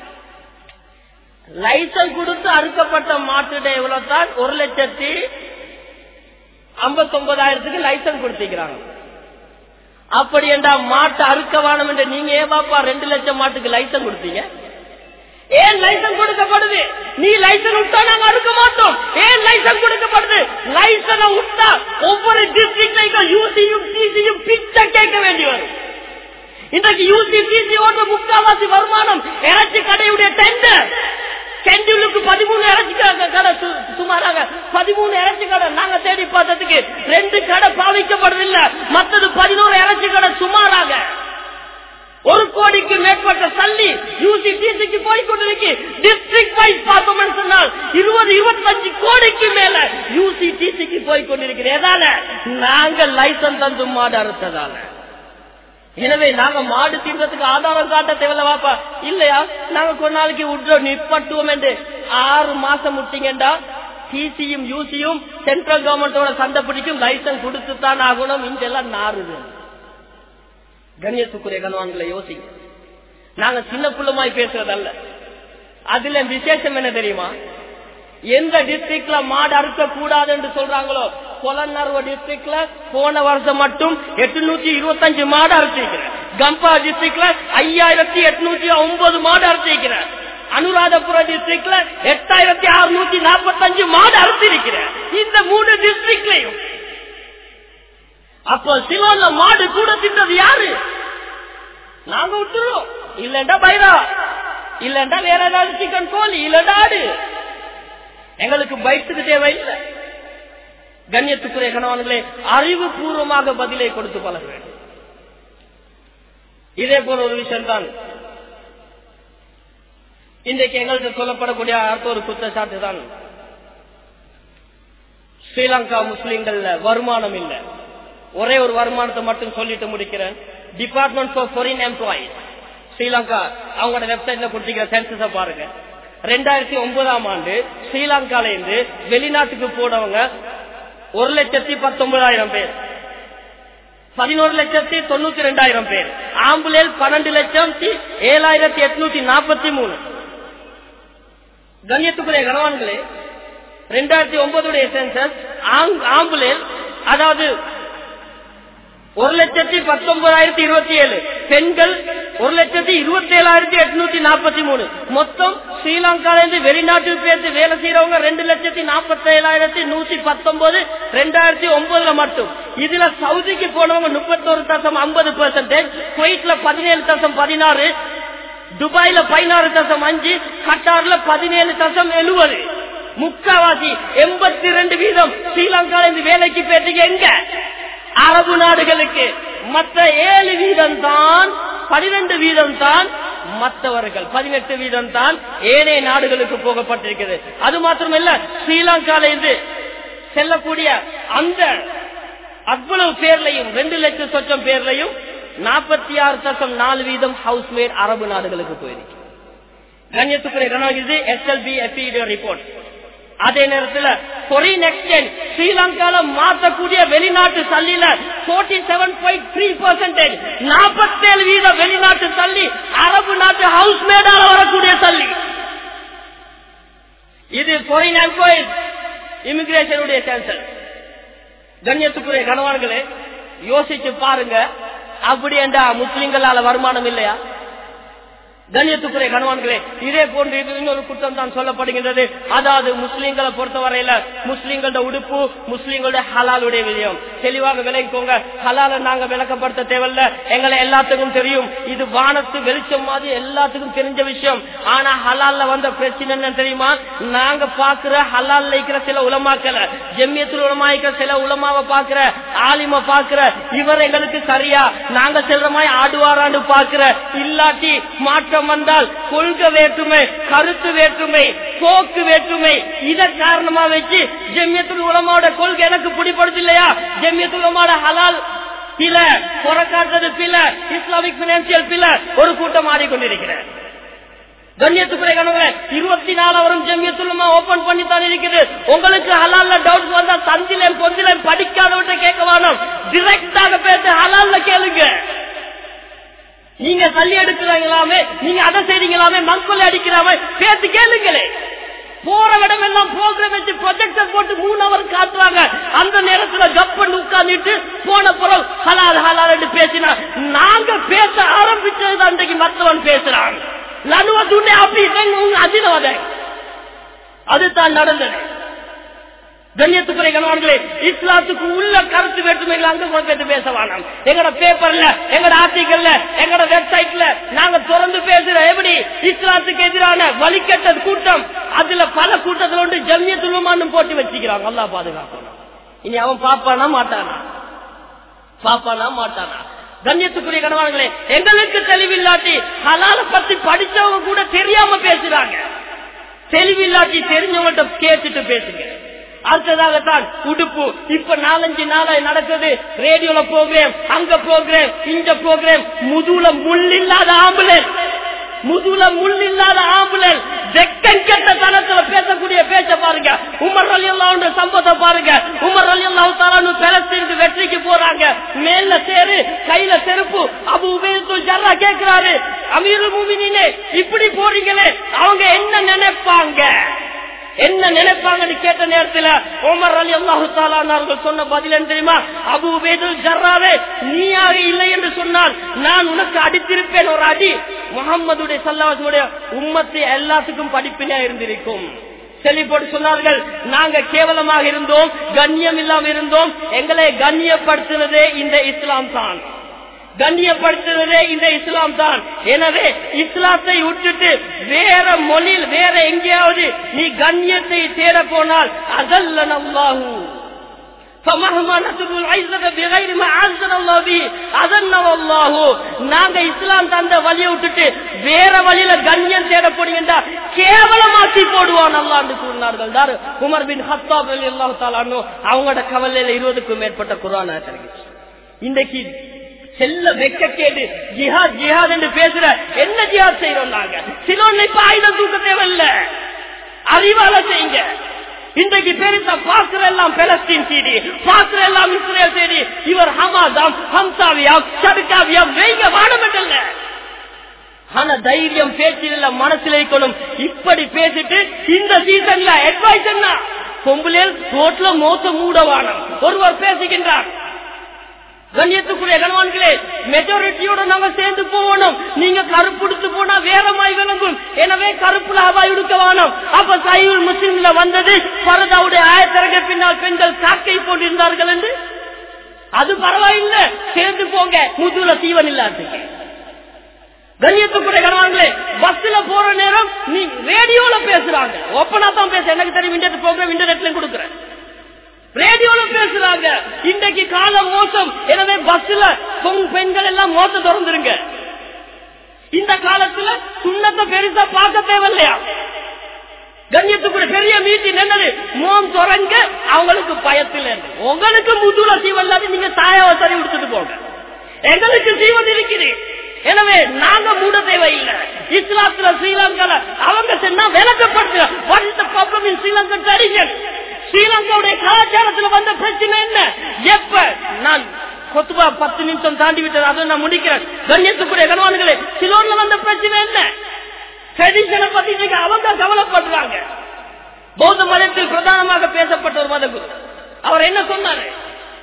license கொடுத்து அறுக்கப்பட்ட மாற்றிட எவ்வளவு தான் ஒரு லட்சத்தி ஐம்பத்தி ஒன்பதாயிரத்துக்கு லைசன்ஸ் கொடுத்திருக்கிறாங்க அப்படி என்றா மாட்டு அறுக்க வேணும் என்று நீங்க ஏன் பாப்பா ரெண்டு லட்சம் மாட்டுக்கு லைசன்ஸ் கொடுத்தீங்க ஏன் லைசன்ஸ் கொடுக்கப்படுது நீ லைசன்ஸ் விட்டா நாங்க அறுக்க மாட்டோம் ஏன் லைசன்ஸ் கொடுக்கப்படுது லைசன்ஸ் விட்டா ஒவ்வொரு டிஸ்ட்ரிக்ட்லையும் யூசியும் டிசியும் பிச்சை கேட்க வேண்டி வரும் இன்றைக்கு யூசி டிசி ஓட்ட முக்காவாசி வருமானம் இறைச்சி கடையுடைய டெண்டர் செந்திலுக்கு பதிமூணு இறைச்சி கடை சுமாராக பதிமூணு இறைச்சி கடை நாங்க தேடி பார்த்ததுக்கு ரெண்டு கடை பாவிக்கப்படுறதில்ல மற்றது பதினோரு இறைச்சி கடை சுமாராக ஒரு கோடிக்கு மேற்பட்ட சல்லி யூசி டிசிக்கு போய்கொண்டிருக்கு டிஸ்ட்ரிக்ட் வைஸ் பார்த்தோம்னு சொன்னால் இருபது இருபத்தஞ்சு கோடிக்கு மேல யூசி டிசிக்கு போய்கொண்டிருக்கிறேன் எதால நாங்க லைசன்ஸ் தந்து மாடு அறுத்ததால எனவே நாங்க மாடு தீர்றதுக்கு ஆதாரம் காட்ட தேவையில்ல வாப்பா இல்லையா நாங்க கொஞ்ச நாளைக்கு விட்றோம் நிப்பட்டுவோம் என்று ஆறு மாசம் விட்டீங்கடா டிசியும் யூசியும் சென்ட்ரல் கவர்மெண்டோட சண்டை பிடிக்கும் லைசன்ஸ் கொடுத்து தான் ஆகணும் இங்கெல்லாம் நாறுது கண்ணியத்துக்குரிய கணவான்களை யோசிங்க நாங்க சின்ன புள்ளமாய் பேசுறதல்ல அதுல விசேஷம் என்ன தெரியுமா எந்த டிஸ்ட்ரிக்ட்ல மாடு அறுக்க கூடாது என்று சொல்றாங்களோ பொலன்னர்வ டிஸ்ட்ரிக்ட்ல போன வருஷம் மட்டும் எட்டுநூத்தி இருபத்தஞ்சு மாடு அறுத்திருக்கிறேன் கம்பா டிஸ்ட்ரிக்ட்ல ஐயாயிரத்தி எட்நூத்தி ஒன்பது மாடு அறுத்திருக்கிறேன் அனுராதபுர டிஸ்ட்ரிக்ட்ல எட்டாயிரத்தி அறுநூத்தி நாற்பத்தஞ்சு மாடு அறுத்திருக்கிறேன் இந்த மூணு டிஸ்ட்ரிக்ட்லயும் அப்போ சிலோன்ல மாடு கூட தின்றது யாரு நாங்க விட்டுருவோம் இல்லண்டா பைரா இல்லண்டா வேற ஏதாவது சிக்கன் கோழி இல்லண்டா ஆடு எங்களுக்கு பைத்துக்கு தேவையில்லை கண்ணியத்துக்குரிய கணவன்களே அறிவுபூர்வமாக பதிலை கொடுத்து பழக வேண்டும் இதே போல ஒரு விஷயம் தான் இன்றைக்கு எங்களுக்கு சொல்லப்படக்கூடிய அடுத்த ஒரு குற்றச்சாட்டு தான் ஸ்ரீலங்கா முஸ்லிம்கள்ல வருமானம் இல்லை ஒரே ஒரு வருமானத்தை மட்டும் சொல்லிட்டு முடிக்கிறேன் department of foreign employees Sri Lanka அவங்களோட வெப்சைட்ல கொடுத்திருக்கிற சென்சஸ பாருங்க ரெண்டாயிரத்தி ஒன்பதாம் ஆண்டு ஸ்ரீலங்கால இருந்து வெளிநாட்டுக்கு போனவங்க ஒரு லட்சத்தி பத்தொன்பதாயிரம் பேர் பதினோரு லட்சத்தி தொண்ணூத்தி ரெண்டாயிரம் பேர் ஆம்புலேல் பன்னெண்டு லட்சத்தி ஏழாயிரத்தி எட்நூத்தி நாற்பத்தி மூணு கண்ணியத்துக்குரிய கணவான்களே ரெண்டாயிரத்தி ஒன்பதுடைய சென்சஸ் ஆம்புலேல் அதாவது ஒரு லட்சத்தி பத்தொன்பதாயிரத்தி இருபத்தி ஏழு பெண்கள் ஒரு லட்சத்தி இருபத்தி ஏழாயிரத்தி எட்நூத்தி நாற்பத்தி மூணு மொத்தம் ஸ்ரீலங்கால இருந்து வெளிநாட்டுக்கு பேர்த்து வேலை செய்யறவங்க ரெண்டு லட்சத்தி நாற்பத்தி ஏழாயிரத்தி நூத்தி பத்தொன்பது ரெண்டாயிரத்தி ஒன்பதுல மட்டும் இதுல சவுதிக்கு போனவங்க முப்பத்தோரு தசம் ஐம்பது பெர்சன்டேஜ் குவைட்ல பதினேழு தசம் பதினாறு துபாயில பதினாறு தசம் அஞ்சு கட்டார்ல பதினேழு தசம் எழுபது முக்காவாசி எண்பத்தி ரெண்டு வீதம் ஸ்ரீலங்கால இருந்து வேலைக்கு பேட்டுக்கு எங்க அரபு நாடுகளுக்கு மற்ற ஏழு வீதம் தான் பனிரெண்டு வீதம் தான் மற்றவர்கள் பதினெட்டு வீதம் தான் ஏனைய நாடுகளுக்கு போகப்பட்டிருக்கிறது அது மாத்திரமல்ல ஸ்ரீலங்கால இருந்து செல்லக்கூடிய அந்த அவ்வளவு பேர்லையும் ரெண்டு லட்சம் சொச்சம் பேர்லையும் நாற்பத்தி ஆறு தசம் நாலு வீதம் ஹவுஸ் மேட் அரபு நாடுகளுக்கு போயிருக்கு கண்ணியத்துக்குரிய இது எஸ்எல்பி எஃப்இ ரிப்போர்ட் அதே நேரத்தில் கொரியன் எக்ஸ்சேஞ்ச் ஸ்ரீலங்கால மாற்றக்கூடிய வெளிநாட்டு சல்லில forty seven point three percentage நாற்பத்தேழு வீத வெளிநாட்டு சல்லி அரபு நாட்டு ஹவுஸ் மேடால வரக்கூடிய சல்லி இது ஃபாரின் எம்ப்ளாயிஸ் இமிகிரேஷனுடைய சென்சஸ் கண்ணியத்துக்குரிய கணவான்களே யோசிச்சு பாருங்க அப்படி என்றா முஸ்லிம்களால வருமானம் இல்லையா கண்ணியத்துக்குரிய கணவான்களே இதே போன்று இது இன்னொரு குற்றம் தான் சொல்லப்படுகின்றது அதாவது முஸ்லீம்களை பொறுத்தவரையில முஸ்லீம்களோட உடுப்பு முஸ்லீம்களோட ஹலாலுடைய விஜயம் தெளிவாக விளங்கிக்கோங்க ஹலால நாங்க விளக்கப்படுத்த தேவையில்ல எங்களை எல்லாத்துக்கும் தெரியும் இது வானத்து வெளிச்சம் மாதிரி எல்லாத்துக்கும் தெரிஞ்ச விஷயம் ஆனா ஹலால்ல வந்த பிரச்சனை என்ன தெரியுமா நாங்க பாக்குற ஹலால்ல இருக்கிற சில உலமாக்கல ஜெம்மியத்தில் உலமாய்க்கிற சில உலமாவை பாக்குற ஆலிம பாக்குற இவர் எங்களுக்கு சரியா நாங்க செல்ற மாதிரி ஆடுவாரான்னு பாக்குற இல்லாட்டி மாற்றம் வந்தால் கொள்கை வேற்றுமை கருத்து வேற்றுமை போக்கு வேற்றுமை இத காரணமா வச்சு ஜெம்மியத்துல் உலமாவோட கொள்கை எனக்கு பிடிப்படுது இல்லையா ஜெம்மியத்துல் உலமாவோட ஹலால் பில புறக்காட்டுறது பில இஸ்லாமிக் பினான்சியல் பில ஒரு கூட்டம் ஆடிக்கொண்டிருக்கிறேன் கண்ணியத்துக்குறை கணவன் இருபத்தி நாலாவரும் ஜெமியத்துலமா ஓபன் பண்ணி தான் இருக்குது உங்களுக்கு ஹலால்ல டவுட் வந்தா தந்தில பொந்தில படிக்காதவற்றை கேட்க வேணும் டிரெக்டாக பேச ஹலால்ல கேளுங்க நீங்க தள்ளி எடுக்கிறாங்களாமே நீங்க அதை செய்றீங்களாமே மண்கொள்ளை அடிக்கிறாமே பேசி கேளுங்களே போற இடம் எல்லாம் ப்ரோக்ராம் வச்சு ப்ரொஜெக்டர் போட்டு மூணு அவர் காட்டுறாங்க அந்த நேரத்துல கப் பண்ணி உட்கார்ந்துட்டு போன பிறகு ஹலால் ஹலால் என்று பேசினா நாங்க பேச ஆரம்பிச்சது அன்றைக்கு மற்றவன் பேசுறான் நடுவ துண்டே அப்படி அதினவத அதுதான் நடந்தது கண்ணியத்துக்குறை கணவான்களே இஸ்லாத்துக்கு உள்ள கருத்து வேற்றுமைகள் அங்க கொண்டு பேச வேணாம் எங்கட பேப்பர்ல எங்கட ஆர்டிக்கல்ல எங்கட வெப்சைட்ல நாங்க தொடர்ந்து பேசுறோம் எப்படி இஸ்லாத்துக்கு எதிரான வழிகட்ட கூட்டம் அதுல பல கூட்டத்துல ஒன்று ஜம்மியத்துலமான்னு போட்டு வச்சுக்கிறாங்க நல்லா பாதுகாக்கணும் இனி அவன் பாப்பானா மாட்டானா பாப்பானா மாட்டானா கண்ணியத்துக்குரிய கணவான்களே எங்களுக்கு தெளிவில்லாட்டி ஹலால பத்தி படிச்சவங்க கூட தெரியாம பேசுறாங்க தெளிவில்லாட்டி தெரிஞ்சவங்கள்ட்ட கேட்டுட்டு பேசுங்க அடுத்ததாகத்தான் உடுப்பு இப்ப நாலஞ்சு நாளா நடக்குது ரேடியோல ப்ரோக்ராம் அங்க ப்ரோக்ராம் இந்த ப்ரோக்ராம் முதுல முள் இல்லாத ஆம்புலன்ஸ் முதுல முள் இல்லாத ஆம்புலன்ஸ் வெக்கம் கெட்ட தனத்துல பேசக்கூடிய பேச்ச பாருங்க உமர் அலி அல்லாவுடைய சம்பவத்தை பாருங்க உமர் அலி அல்லாஹு தாலானு பெலஸ்தீனுக்கு வெற்றிக்கு போறாங்க மேல சேரு கையில செருப்பு அபு உபயத்துல் ஜர்ரா கேக்குறாரு அமீருல் மூமினினே இப்படி போறீங்களே அவங்க என்ன நினைப்பாங்க என்ன நினைப்பாங்கன்னு கேட்ட நேரத்துல உமர் அலி அல்லாஹு அவர்கள் சொன்ன பதில் என்ன தெரியுமா அபு உபேதுல் ஜர்ராவே நீயாக இல்லை என்று சொன்னால் நான் உனக்கு அடித்திருப்பேன் ஒரு அடி முகம்மதுடைய சல்லாசனுடைய உம்மத்தை எல்லாத்துக்கும் படிப்பினா இருந்திருக்கும் செழிப்போடு சொன்னார்கள் நாங்க கேவலமாக இருந்தோம் கண்ணியம் இல்லாம இருந்தோம் எங்களை கண்ணியப்படுத்தினதே இந்த இஸ்லாம் தான் கண்ணியப்படுத்துவதே இந்த இஸ்லாம் தான் எனவே இஸ்லாத்தை விட்டுட்டு வேற மொழியில் வேற எங்கேயாவது நீ கண்ணியத்தை தேட போனால் அதல்ல நல்லாஹூ நாங்க இஸ்லாம் தந்த வழியை விட்டுட்டு வேற வழியில கண்ணியம் தேட போனீங்கன்னா கேவலமாக்கி போடுவான் அல்லாண்டு கூறினார்கள் தாரு உமர் பின் ஹத்தாப் அல்லாஹாலும் அவங்களோட கவலையில இருபதுக்கும் மேற்பட்ட குரான் இன்றைக்கு செல்ல வெக்க கேடு ஜிஹாத் ஜிஹாத் என்று பேசுற என்ன ஜிஹாத் செய்யறோம் நாங்க சிலோன்ல இப்ப ஆயுதம் தூக்க தேவையில்ல அறிவால செய்யுங்க இன்றைக்கு பெருசா பாக்குற எல்லாம் பெலஸ்தீன் சீடி பாக்குற எல்லாம் இஸ்ரேல் சீடி இவர் ஹமாதாம் ஹம்சாவியா சடுக்காவியா வெய்க வாடமிட்டல்ல ஆனா தைரியம் பேச்சில் மனசில் இருக்கணும் இப்படி பேசிட்டு இந்த சீசன்ல அட்வைஸ் என்ன பொம்புலேல் ரோட்ல மோச மூடவானம் ஒருவர் பேசுகின்றார் கண்ணியத்துக்குரிய கணவான்களே மெஜாரிட்டியோட நாங்க சேர்ந்து போகணும் நீங்க கருப்புடுத்து போனா வேறமாய் விளங்கும் எனவே கருப்புல ஹவாய் உடுக்க வேணும் அப்ப சைவல் முஸ்லிம்ல வந்தது பரதாவுடைய ஆயத்தரங்க பின்னால் பெண்கள் காக்கை போட்டிருந்தார்கள் என்று அது பரவாயில்லை சேர்ந்து போங்க முதுல தீவன் இல்லாததுக்கு கண்ணியத்துக்குரிய கணவான்களே பஸ்ல போற நேரம் நீ ரேடியோல பேசுறாங்க ஓப்பனா தான் பேச எனக்கு தெரியும் இன்டர்நெட் ப்ரோக்ராம் இன்டர்நெட்ல கொடுக்குறேன் ரேடியோல பேசுறாங்க இன்றைக்கு காலம் மோசம் எனவே பஸ்ல பெண்கள் எல்லாம் மோச திறந்துருங்க இந்த காலத்துல சுண்ணத்தை பெருசா பார்க்க தேவையில்லையா கண்ணியத்துக்குள்ள பெரிய மீட்டிங் என்னது மோம் தொடங்க அவங்களுக்கு பயத்தில் உங்களுக்கு முதுல சீவன் இல்லாத நீங்க தாயாவை சரி கொடுத்துட்டு போங்க எங்களுக்கு ஜீவன் இருக்குது எனவே நாங்க மூட தேவையில்லை இஸ்லாத்துல ஸ்ரீலங்கால அவங்க சொன்னா விளக்கப்படுத்து ஸ்ரீலங்கா ட்ரெடிஷன் ஸ்ரீலங்காவுடைய கலாச்சாரத்தில் வந்த பிரச்சனை என்ன எப்ப நான் கொத்துபா பத்து நிமிஷம் தாண்டி விட்டது அதை நான் முடிக்கிறேன் கண்ணியத்துக்குரிய கணவான்களே சிலோன்ல வந்த பிரச்சனை என்ன ட்ரெடிஷனை பத்தி இன்னைக்கு அவங்க கவலைப்படுறாங்க பௌத்த மதத்தில் பிரதானமாக பேசப்பட்ட ஒரு மதகுரு அவர் என்ன சொன்னாரு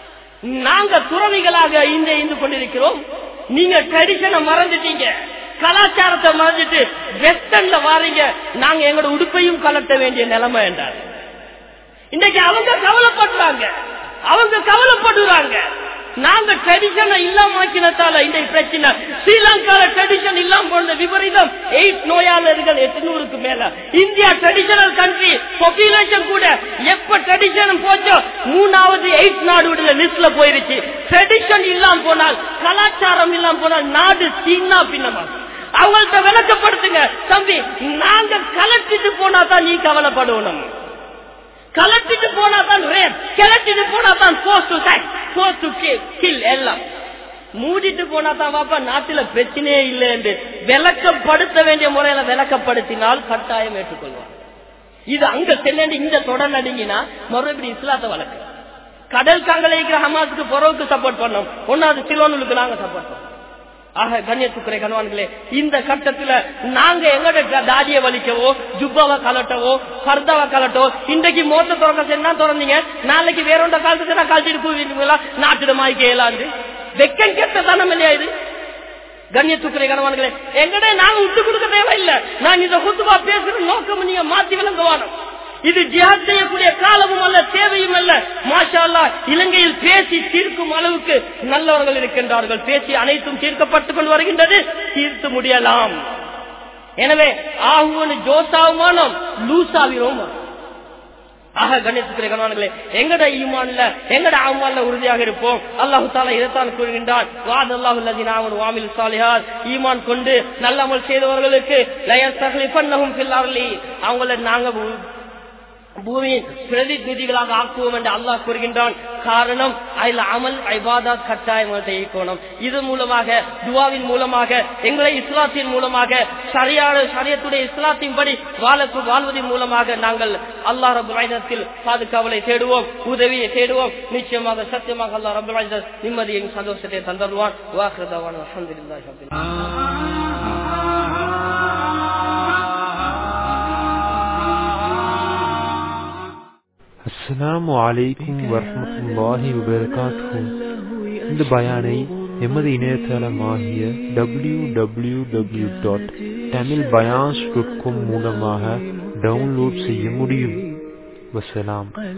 நாங்க துறவிகளாக இந்த இருந்து கொண்டிருக்கிறோம் நீங்க ட்ரெடிஷனை மறந்துட்டீங்க கலாச்சாரத்தை மறந்துட்டு வெஸ்டர்ன்ல வாரீங்க நாங்க எங்களோட உடுப்பையும் கலட்ட வேண்டிய நிலைமை என்றார் இன்னைக்கு அவங்க கவலைப்படுறாங்க அவங்க கவலைப்படுறாங்க நாங்க ட்ரெடிஷனை இல்லாம ஆக்கினத்தால இந்த பிரச்சனை ஸ்ரீலங்கால ட்ரெடிஷன் இல்லாம போன விபரீதம் எயிட் நோயாளர்கள் எட்நூறுக்கு மேல இந்தியா ட்ரெடிஷனல் கண்ட்ரி பாப்புலேஷன் கூட எப்ப ட்ரெடிஷன் போச்சோ மூணாவது எயிட் நாடு லிஸ்ட்ல போயிருச்சு ட்ரெடிஷன் இல்லாம போனால் கலாச்சாரம் இல்லாம போனால் நாடு சின்ன பின்னமா அவங்கள்ட்ட விளக்கப்படுத்துங்க தம்பி நாங்க கலட்டிட்டு போனா தான் நீ கவலைப்படணும் கலட்டிட்டு போனா தான் ரேப் கிளட்டிட்டு போனா தான் post to post to kill எல்லாம் மூடிட்டு போனா தான் பாப்பா நாட்டுல பிரச்சனையே இல்லை என்று விளக்கப்படுத்த வேண்டிய முறையில விளக்கப்படுத்தினால் கட்டாயம் ஏற்றுக்கொள்வார் இது அங்க செல்லி இந்த தொடர் நடுங்கினா மறுபடியும் இஸ்லாத்த வழக்கு கடல் காங்கலைக்கிற ஹமாஸுக்கு பொறவுக்கு சப்போர்ட் பண்ணோம் ஒன்னாவது சிலோனுக்கு நாங்க சப்போர்ட் பண்ணோம் ஆக கண்ணியத்துக்குறை கணவான்களே இந்த கட்டத்துல நாங்க எங்கட தாடிய வலிக்கவோ ஜுப்பாவை கலட்டவோ பர்தாவை கலட்டோ இன்றைக்கு மோத்த திறக்க சென்னா திறந்தீங்க நாளைக்கு வேற ஒன்ற காலத்துக்கு நான் கழட்டிட்டு போவீங்களா நாட்டிட மாய்க்க இயலாது வெக்கம் கெட்ட தானம் இல்லையா இது கண்ணியத்துக்குறை கணவான்களே எங்கட நாங்க விட்டு கொடுக்க தேவையில்லை நான் இந்த குத்துவா பேசுற நோக்கம் நீங்க மாத்தி விளங்குவானோம் இது ஜிஹாத் செய்யக்கூடிய காலமும் அல்ல தேவையும் அல்ல மாஷா அல்லா இலங்கையில் பேசி தீர்க்கும் அளவுக்கு நல்லவர்கள் இருக்கின்றார்கள் பேசி அனைத்தும் தீர்க்கப்பட்டுக் கொண்டு வருகின்றது தீர்த்து முடியலாம் எனவே ஆகுவனு ஜோசாவுமானோம் லூசாவிரோம் ஆக கணேசத்துறை கணவான்களே எங்கட ஈமான்ல எங்கட ஆமான்ல உறுதியாக இருப்போம் அல்லாஹு தாலா இதைத்தான் கூறுகின்றான் வாத் அல்லாஹுல்லதின் ஆமன் வாமில் சாலிஹார் ஈமான் கொண்டு நல்லமல் செய்தவர்களுக்கு லயன் தகலிஃபன்னஹும் ஃபில் அர்லி அவங்கள நாங்க பூமியின் பிரதிநிதிகளாக ஆக்குவோம் என்று அல்லாஹ் கூறுகின்றான் காரணம் அதில் அமல் ஐபாதாத் கட்டாயம் செய்யக்கணும் இது மூலமாக துவாவின் மூலமாக எங்களை இஸ்லாத்தின் மூலமாக சரியான சரியத்துடைய இஸ்லாத்தின் படி வாழ வாழ்வதன் மூலமாக நாங்கள் அல்லாஹ் ரபுல் பாதுகாவலை தேடுவோம் உதவியை தேடுவோம் நிச்சயமாக சத்தியமாக அல்லாஹ் ரபுல் நிம்மதியின் சந்தோஷத்தை தந்தருவான் வாக்குறதவான் அஹமதுல்லாஹ் அஸ்ஸலாமு அலைக்கும் வரமத்துல்லாஹி வபரகாத்துஹு இந்த பயானை எமது இணையதளமாகிய W W W dot Tamil bayans dot com மூலமாக டவுன்லோட் செய்ய முடியும் வசலாம்